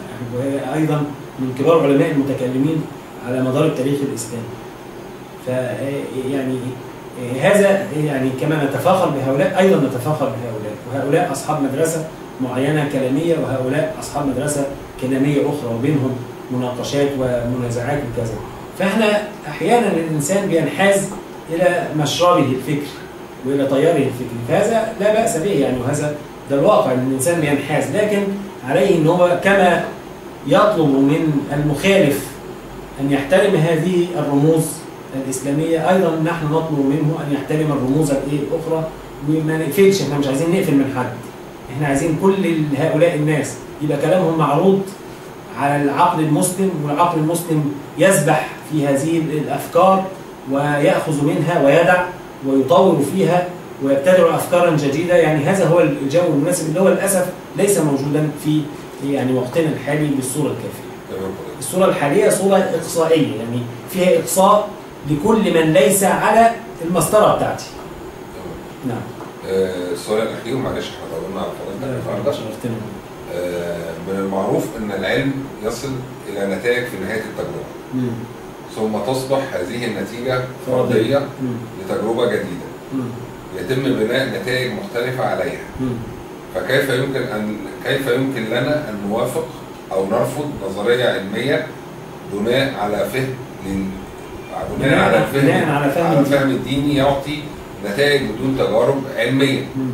وايضا من كبار علماء المتكلمين على مدار التاريخ الاسلامي. ف يعني هذا يعني كما نتفاخر بهؤلاء ايضا نتفاخر بهؤلاء وهؤلاء اصحاب مدرسه معينه كلاميه وهؤلاء اصحاب مدرسه كلاميه اخرى وبينهم مناقشات ومنازعات وكذا فاحنا احيانا الانسان بينحاز الى مشربه الفكري والى تياره الفكري فهذا لا باس به يعني وهذا ده الواقع ان الانسان بينحاز لكن عليه ان هو كما يطلب من المخالف ان يحترم هذه الرموز الاسلاميه ايضا نحن نطلب منه ان يحترم الرموز الايه الاخرى وما نقفلش احنا مش عايزين نقفل من حد احنا عايزين كل هؤلاء الناس يبقى كلامهم معروض على العقل المسلم والعقل المسلم يسبح في هذه الافكار وياخذ منها ويدع ويطور فيها ويبتدع افكارا جديده يعني هذا هو الجو المناسب اللي هو للاسف ليس موجودا في يعني وقتنا الحالي بالصوره الكافيه. تمام حضرتك. الصوره الحاليه صوره اقصائيه يعني فيها اقصاء لكل من ليس على المسطره بتاعتي. تمام. نعم. آه، السؤال الأخير معلش احنا طولنا على حضرتك النهارده شرفتنا. آه، من المعروف أن العلم يصل إلى نتائج في نهاية التجربة مم. ثم تصبح هذه النتيجة فرضية. فرضية مم. لتجربة جديدة مم. يتم بناء نتائج مختلفة عليها مم. فكيف يمكن أن كيف يمكن لنا أن نوافق أو نرفض نظرية علمية بناء على فهم لل... بناء على الفهم بناء على فهم على الدين. الفهم الديني يعطي نتائج بدون تجارب علمية مم.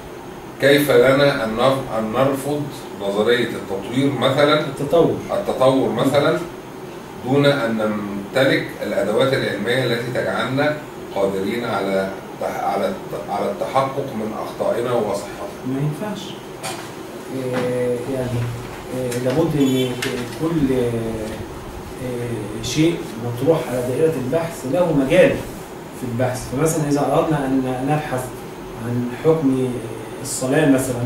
كيف لنا أن نف- أن نرفض نظرية التطوير مثلا التطور. التطور مثلا دون أن نمتلك الأدوات العلمية التي تجعلنا قادرين على على على التحقق من أخطائنا وصحتنا ما ينفعش آه، يعني آه، لابد ان كل آه، شيء مطروح على دائرة البحث له مجال في البحث فمثلا إذا أردنا أن نبحث عن حكم الصلاة مثلا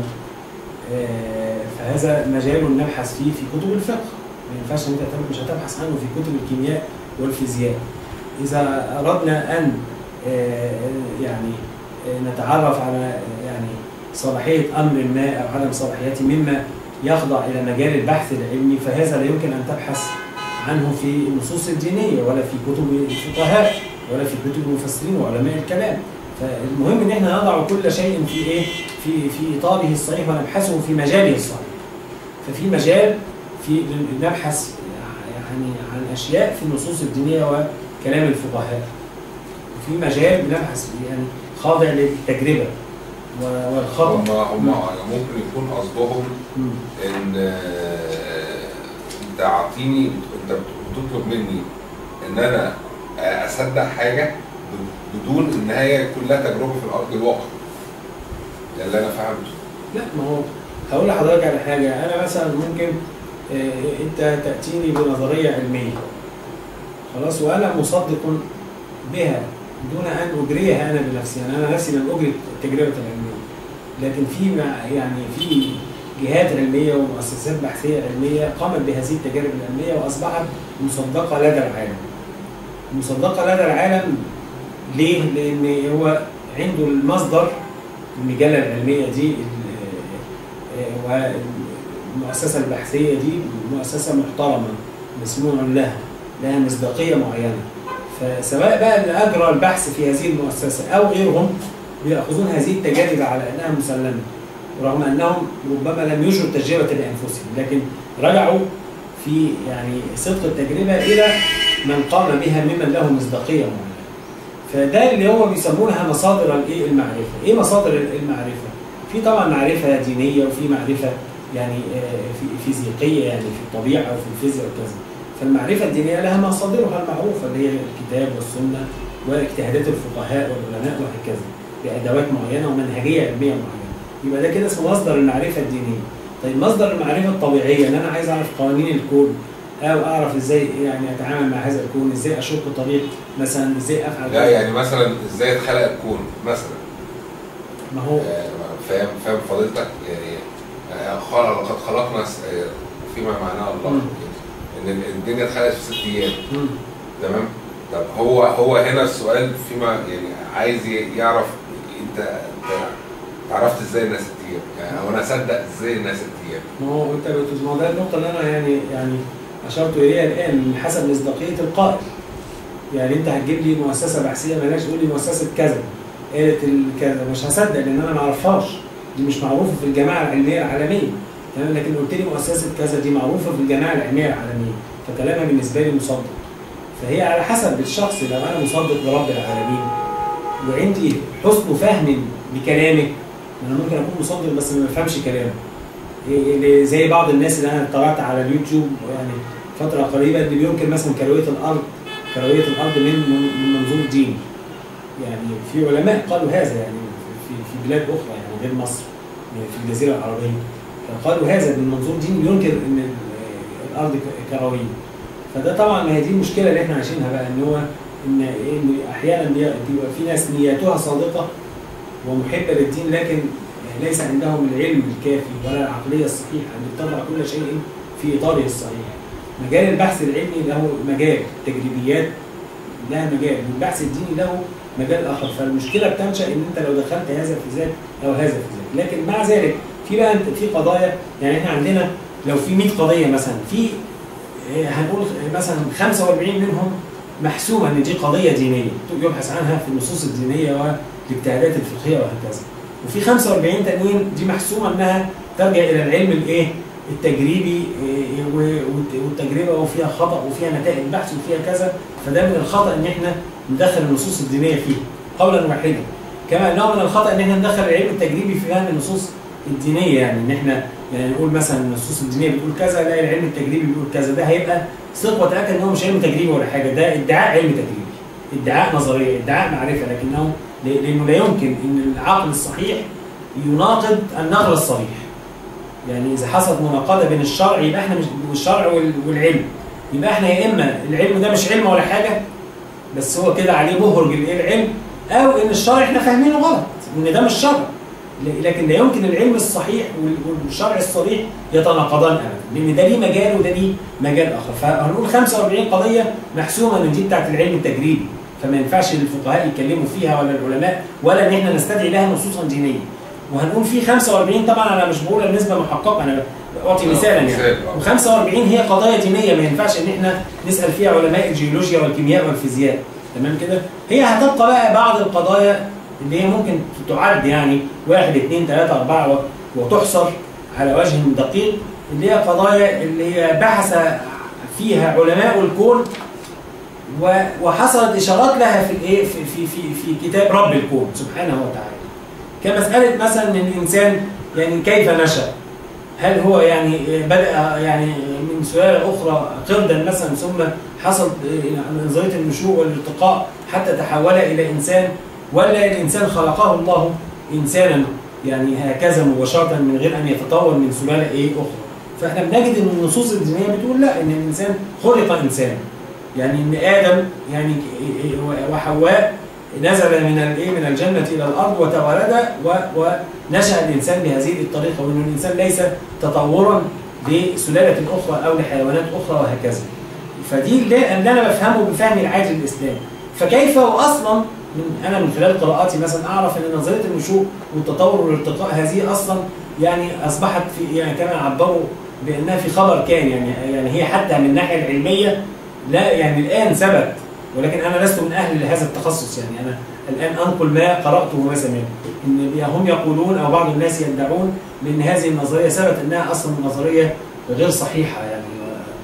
آه، فهذا مجال نبحث فيه في كتب الفقه ما ينفعش ان انت تب- مش هتبحث عنه في كتب الكيمياء والفيزياء اذا اردنا ان آه، يعني آه، نتعرف على يعني صلاحيه امر ما او عدم صلاحيته مما يخضع الى مجال البحث العلمي فهذا لا يمكن ان تبحث عنه في النصوص الدينيه ولا في كتب الفقهاء ولا في كتب المفسرين وعلماء الكلام فالمهم ان احنا نضع كل شيء في ايه في في اطاره الصحيح ونبحثه في مجاله الصحيح ففي مجال في نبحث يعني عن اشياء في النصوص الدينيه وكلام الفقهاء وفي مجال بنبحث يعني خاضع للتجربه و- والخطا هم هم ممكن يكون قصدهم مم. ان آه، انت اعطيني انت بتطلب مني ان انا اصدق حاجه بدون ان هي يكون لها تجربه في الارض الواقع ده اللي انا فهمته لا ما هو هقول لحضرتك على حاجه انا مثلا ممكن آه، انت تاتيني بنظريه علميه خلاص وانا مصدق بها دون ان اجريها انا بنفسي يعني انا نفسي لم اجري التجربه العلميه لكن في مع- يعني في جهات علميه ومؤسسات بحثيه علميه قامت بهذه التجارب العلميه واصبحت مصدقه لدى العالم مصدقه لدى العالم ليه؟ لان هو عنده المصدر المجله العلميه دي ال- والمؤسسه البحثيه دي مؤسسه محترمه مسموع لها لها مصداقيه معينه فسواء بقى اللي اجرى البحث في هذه المؤسسه او غيرهم بياخذون هذه التجارب على انها مسلمه رغم انهم ربما لم يجروا التجربه لانفسهم لكن رجعوا في يعني صدق التجربه الى من قام بها ممن له مصداقيه معينه. فده اللي هو بيسمونها مصادر الايه المعرفه، ايه مصادر المعرفه؟ في طبعا معرفه دينيه وفي معرفه يعني آه، في فيزيقيه يعني في الطبيعه وفي الفيزياء وكذا. فالمعرفة الدينية لها مصادرها المعروفة اللي هي الكتاب والسنة واجتهادات الفقهاء والعلماء وهكذا بأدوات معينة ومنهجية علمية معينة يبقى ده كده اسمه مصدر المعرفة الدينية طيب مصدر المعرفة الطبيعية ان انا عايز اعرف قوانين الكون او اعرف ازاي يعني اتعامل مع هذا الكون ازاي اشق طريق مثلا ازاي افعل لا يعني مثلا ازاي اتخلق الكون مثلا ما هو آه، فاهم فاهم فضيلتك يعني آه، خلق لقد خلقنا س- آه، فيما معناه الله مم. ان الدنيا اتخلقت في ست ايام مم. تمام طب هو هو هنا السؤال فيما يعني عايز ي- يعرف انت انت عرفت ازاي انها ست ايام يعني او انا اصدق ازاي انها ست ايام ما هو انت بت- ما هو ده النقطة اللي انا يعني يعني اشرت اليها الان من حسب مصداقية القائل. يعني انت هتجيب لي مؤسسة بحثية مالهاش تقول لي مؤسسة كذا قالت الكذا مش هصدق لان انا ما اعرفهاش دي مش معروفة في الجماعة العلمية العالمية تمام لكن قلت لي مؤسسة كذا دي معروفة في الجماعة العلمية العالمية فكلامها بالنسبة لي مصدق. فهي على حسب الشخص لو انا مصدق برب العالمين وعندي حسن فهم بكلامك انا ممكن اكون مصدق بس ما بفهمش كلامه إيه- إيه زي بعض الناس اللي انا اطلعت على اليوتيوب يعني فتره قريبه اللي بينكر مثلا كرويه الارض كرويه الارض من من منظور ديني يعني في علماء قالوا هذا يعني في في بلاد اخرى يعني غير مصر يعني في الجزيره العربيه قالوا هذا من منظور ديني بينكر ان ال- الارض ك- كرويه فده طبعا ما هي دي المشكله اللي احنا عايشينها بقى ان هو ان إيه إن احيانا بي- بيبقى في ناس نياتها صادقه ومحبه للدين لكن ليس عندهم العلم الكافي ولا العقليه الصحيحه ان تضع كل شيء في اطاره الصحيح. مجال البحث العلمي له مجال التجريبيات لها مجال والبحث الديني له مجال اخر فالمشكله بتنشا ان انت لو دخلت هذا في ذاك او هذا في ذاك لكن مع ذلك في بقى انت- في قضايا يعني احنا عندنا لو في 100 قضيه مثلا في آه، هنقول مثلا 45 منهم محسومه ان دي قضيه دينيه يبحث عنها في النصوص الدينيه والاجتهادات الفقهيه وهكذا وفي 45 تانيين دي محسومه انها ترجع الى العلم الايه التجريبي إيه، و- والت- والتجربه وفيها خطا وفيها نتائج بحث وفيها كذا فده من الخطا ان احنا ندخل النصوص الدينيه فيه قولا واحدا كما انه من الخطا ان احنا ندخل العلم التجريبي في فهم النصوص الدينيه يعني ان احنا يعني نقول مثلا النصوص الدينيه بتقول كذا لا العلم التجريبي بيقول كذا ده هيبقى ثق وتاكد ان هو مش علم تجريبي ولا حاجه ده ادعاء علم تجريبي ادعاء نظريه ادعاء معرفه لكنه ل- لانه لا يمكن ان العقل الصحيح يناقض النقل الصريح يعني اذا حصلت مناقضه بين الشرع يبقى احنا مش والشرع وال- والعلم يبقى احنا يا اما العلم ده مش علم ولا حاجه بس هو كده عليه مهرج الايه العلم او ان الشرع احنا فاهمينه غلط وان ده مش شرع ل- لكن لا يمكن العلم الصحيح وال- والشرع الصريح يتناقضان ابدا لان ده ليه مجال وده ليه مجال اخر فهنقول 45 قضيه محسومه ان دي بتاعت العلم التجريبي فما ينفعش الفقهاء يتكلموا فيها ولا العلماء ولا ان احنا نستدعي لها نصوصا دينيه وهنقول في 45 طبعا انا مش بقول النسبه محققه انا بعطي مثالا يعني مثال، آه. و45 هي قضايا دينيه ما ينفعش ان احنا نسال فيها علماء الجيولوجيا والكيمياء والفيزياء تمام كده هي هتبقى بقى بعض القضايا اللي هي ممكن تعد يعني واحد اثنين ثلاثة أربعة و- وتحصر على وجه دقيق اللي هي قضايا اللي هي بحث فيها علماء الكون و- وحصلت إشارات لها في الإيه في في في في كتاب رب الكون سبحانه وتعالى كمسألة مثلا إن الإنسان يعني كيف نشأ هل هو يعني بدأ يعني من سلالة أخرى قردا مثلا ثم حصل نظرية النشوء والارتقاء حتى تحول إلى إنسان ولا الإنسان خلقه الله إنسانا يعني هكذا مباشرة من غير أن يتطور من سلالة إيه أخرى فإحنا بنجد إن النصوص الدينية بتقول لا إن الإنسان خلق إنسانا يعني إن آدم يعني وحواء نزل من الايه من الجنه الى الارض وتولد و- ونشا الانسان بهذه الطريقه وان الانسان ليس تطورا لسلاله اخرى او لحيوانات اخرى وهكذا. فدي اللي اللي انا بفهمه بفهم العاجل الاسلامي. فكيف واصلا من انا من خلال قراءاتي مثلا اعرف ان نظريه النشوء والتطور والارتقاء هذه اصلا يعني اصبحت في يعني كما عبروا بانها في خبر كان يعني يعني هي حتى من الناحيه العلميه لا يعني الان ثبت ولكن انا لست من اهل هذا التخصص يعني انا الان انقل ما قراته وما سمعته ان هم يقولون او بعض الناس يدعون بان هذه النظريه ثبت انها اصلا نظريه غير صحيحه يعني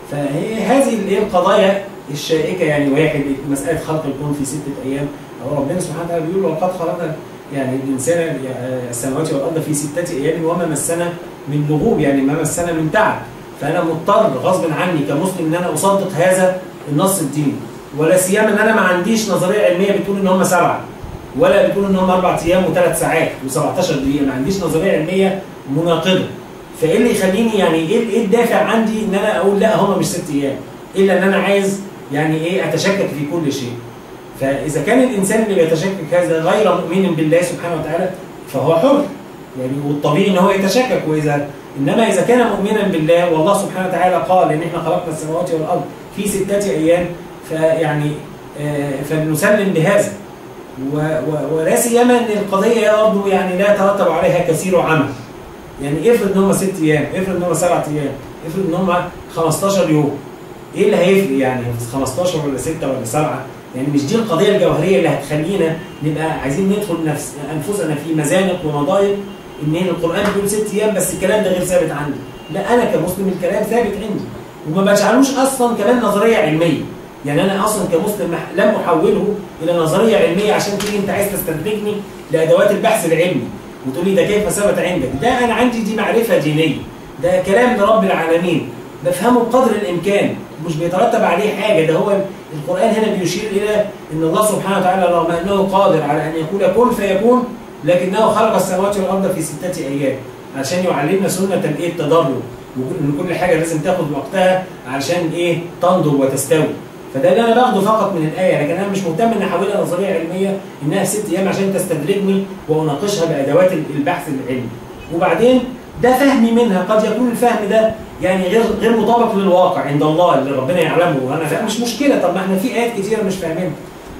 فهذه اللي هي القضايا الشائكه يعني واحد مساله خلق الكون في سته ايام او ربنا سبحانه وتعالى بيقول ولقد خلقنا يعني الانسان السماوات والارض في سته ايام وما مسنا من لغوب يعني ما مسنا من تعب فانا مضطر غصب عني كمسلم ان انا اصدق هذا النص الديني ولا سيما ان انا ما عنديش نظريه علميه بتقول ان هم سبعه ولا بتقول ان هم اربع ايام وثلاث ساعات و17 دقيقه ما عنديش نظريه علميه مناقضه فايه اللي يخليني يعني ايه ايه الدافع عندي ان انا اقول لا هم مش ست ايام الا ان انا عايز يعني ايه اتشكك في كل شيء فاذا كان الانسان اللي بيتشكك هذا غير مؤمن بالله سبحانه وتعالى فهو حر يعني والطبيعي ان هو يتشكك واذا انما اذا كان مؤمنا بالله والله سبحانه وتعالى قال ان احنا خلقنا السماوات والارض في سته ايام فيعني آه، فلنسلم بهذا و- و- ولا سيما ان القضيه برضه يعني لا يترتب عليها كثير عمل يعني افرض ان هم ست ايام افرض ان هم سبعة ايام افرض ان هم 15 يوم ايه اللي هيفرق يعني 15 ولا 6 ولا 7 يعني مش دي القضيه الجوهريه اللي هتخلينا نبقى عايزين ندخل نفس انفسنا في مزانق ومضايق ان القران بيقول ست ايام بس الكلام ده غير ثابت عندي لا انا كمسلم الكلام ثابت عندي وما بجعلوش اصلا كمان نظريه علميه يعني انا اصلا كمسلم مح- لم احوله الى نظريه علميه عشان تيجي انت عايز تستدرجني لادوات البحث العلمي وتقول لي ده كيف ثبت عندك ده انا عندي دي معرفه دينيه ده كلام لرب العالمين بفهمه بقدر الامكان مش بيترتب عليه حاجه ده هو القران هنا بيشير الى ان الله سبحانه وتعالى رغم انه قادر على ان يقول كن فيكون لكنه خلق السماوات والارض في سته ايام عشان يعلمنا سنه الايه التدرج وان كل حاجه لازم تاخد وقتها عشان ايه تنضج وتستوي فده اللي انا باخده فقط من الايه لكن انا مش مهتم ان احولها نظريه علميه انها ست ايام عشان تستدرجني واناقشها بادوات البحث العلمي وبعدين ده فهمي منها قد يكون الفهم ده يعني غير غير مطابق للواقع عند الله اللي ربنا يعلمه وانا لا مش مشكله طب ما احنا في ايات كتيره مش فاهمينها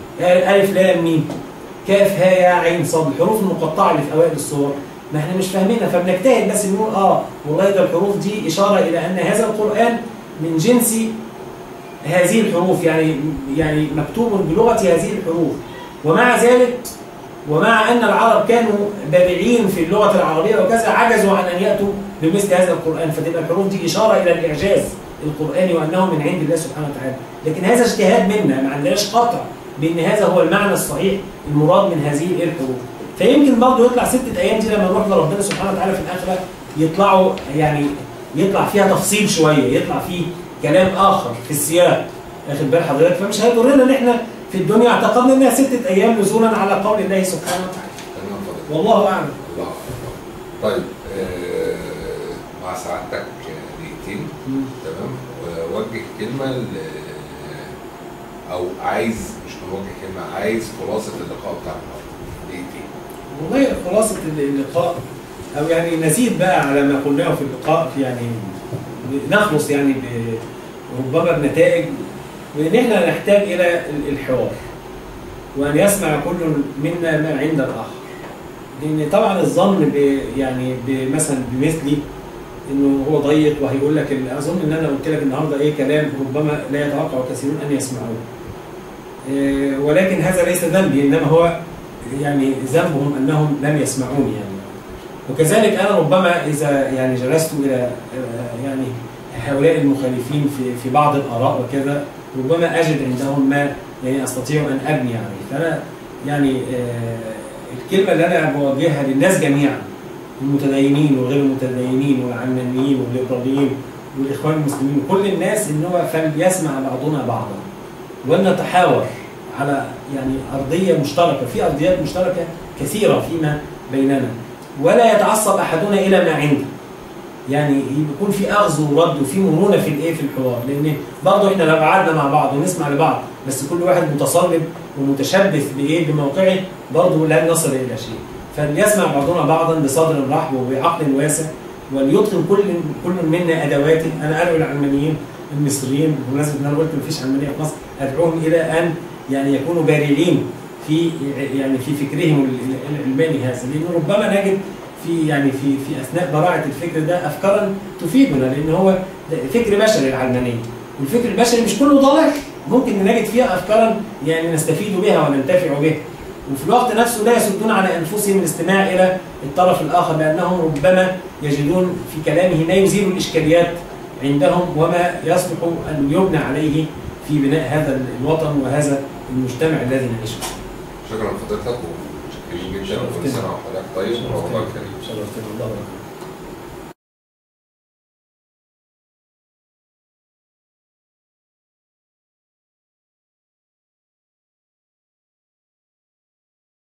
الف لام ميم كاف ها يا عين صاد الحروف المقطعه اللي في اوائل الصور ما احنا مش فاهمينها فبنجتهد بس نقول اه والله ده الحروف دي اشاره الى ان هذا القران من جنس هذه الحروف يعني يعني مكتوب بلغه هذه الحروف ومع ذلك ومع ان العرب كانوا بارعين في اللغه العربيه وكذا عجزوا عن ان ياتوا بمثل هذا القران فتبقى الحروف دي اشاره الى الاعجاز القراني وانه من عند الله سبحانه وتعالى لكن هذا اجتهاد منا ما عندناش قطع بان هذا هو المعنى الصحيح المراد من هذه الحروف فيمكن برضه يطلع ستة ايام دي لما نروح لربنا سبحانه وتعالى في الاخره يطلعوا يعني يطلع فيها تفصيل شويه يطلع فيه كلام اخر في السياق واخد بال حضرتك فمش هيضرنا ان احنا في الدنيا اعتقدنا انها ستة ايام نزولا على قول الله سبحانه وتعالى تمام فضل والله اعلم الله أكبر. طيب آه، مع سعادتك دقيقتين تمام ووجه كلمه ل او عايز مش موجه كلمه عايز خلاصه اللقاء بتاع النهارده دقيقتين والله خلاصة اللقاء أو يعني نزيد بقى على ما قلناه في اللقاء في يعني نخلص يعني ب- ربما بنتائج وإن إحنا نحتاج إلى ال- الحوار وأن يسمع كل منا ما عند الآخر لأن طبعا الظن ب يعني ب- مثلا بمثلي انه هو ضيق وهيقول لك ال- اظن ان انا قلت لك النهارده ايه كلام ربما لا يتوقع كثيرون ان يسمعوه. إيه، ولكن هذا ليس ذنبي انما هو يعني ذنبهم انهم لم يسمعوني يعني وكذلك انا ربما اذا يعني جلست الى آه، يعني هؤلاء المخالفين في في بعض الاراء وكذا ربما اجد عندهم ما يعني استطيع ان ابني عليه فانا يعني آه، الكلمه اللي انا بوجهها للناس جميعا المتدينين وغير المتدينين والعلمانيين والليبراليين والاخوان المسلمين كل الناس ان هو فليسمع بعضنا بعضا ولنتحاور على يعني ارضيه مشتركه في ارضيات مشتركه كثيره فيما بيننا ولا يتعصب احدنا الى ما عنده يعني يكون في اخذ ورد وفي مرونه في الايه في الحوار لان برضه احنا لو قعدنا مع بعض ونسمع لبعض بس كل واحد متصلب ومتشبث بايه بموقعه برضه لن نصل الى شيء فليسمع بعضنا بعضا بصدر رحب وبعقل واسع وليتقن كل كل منا ادواته انا ادعو العلمانيين المصريين بمناسبه ان انا قلت مفيش علمانيه في مصر ادعوهم الى ان يعني يكونوا بارعين في يعني في فكرهم ال- العلماني هذا لان ربما نجد في يعني في في اثناء براعه الفكر ده افكارا تفيدنا لان هو ده فكر بشري العلمانيه والفكر البشري مش كله ضلال ممكن نجد فيها افكارا يعني نستفيد بها وننتفع بها وفي الوقت نفسه لا يسدون على انفسهم الاستماع الى الطرف الاخر لانهم ربما يجدون في كلامه ما يزيل الاشكاليات عندهم وما يصلح أن يبنى عليه في بناء هذا الوطن وهذا المجتمع الذي نعيش فيه. شكرا لفضيلتك ومتشكرين جدا شرفتنا. وكل سنه وحضرتك طيب ورمضان كريم شرفتنا الله وبركاته.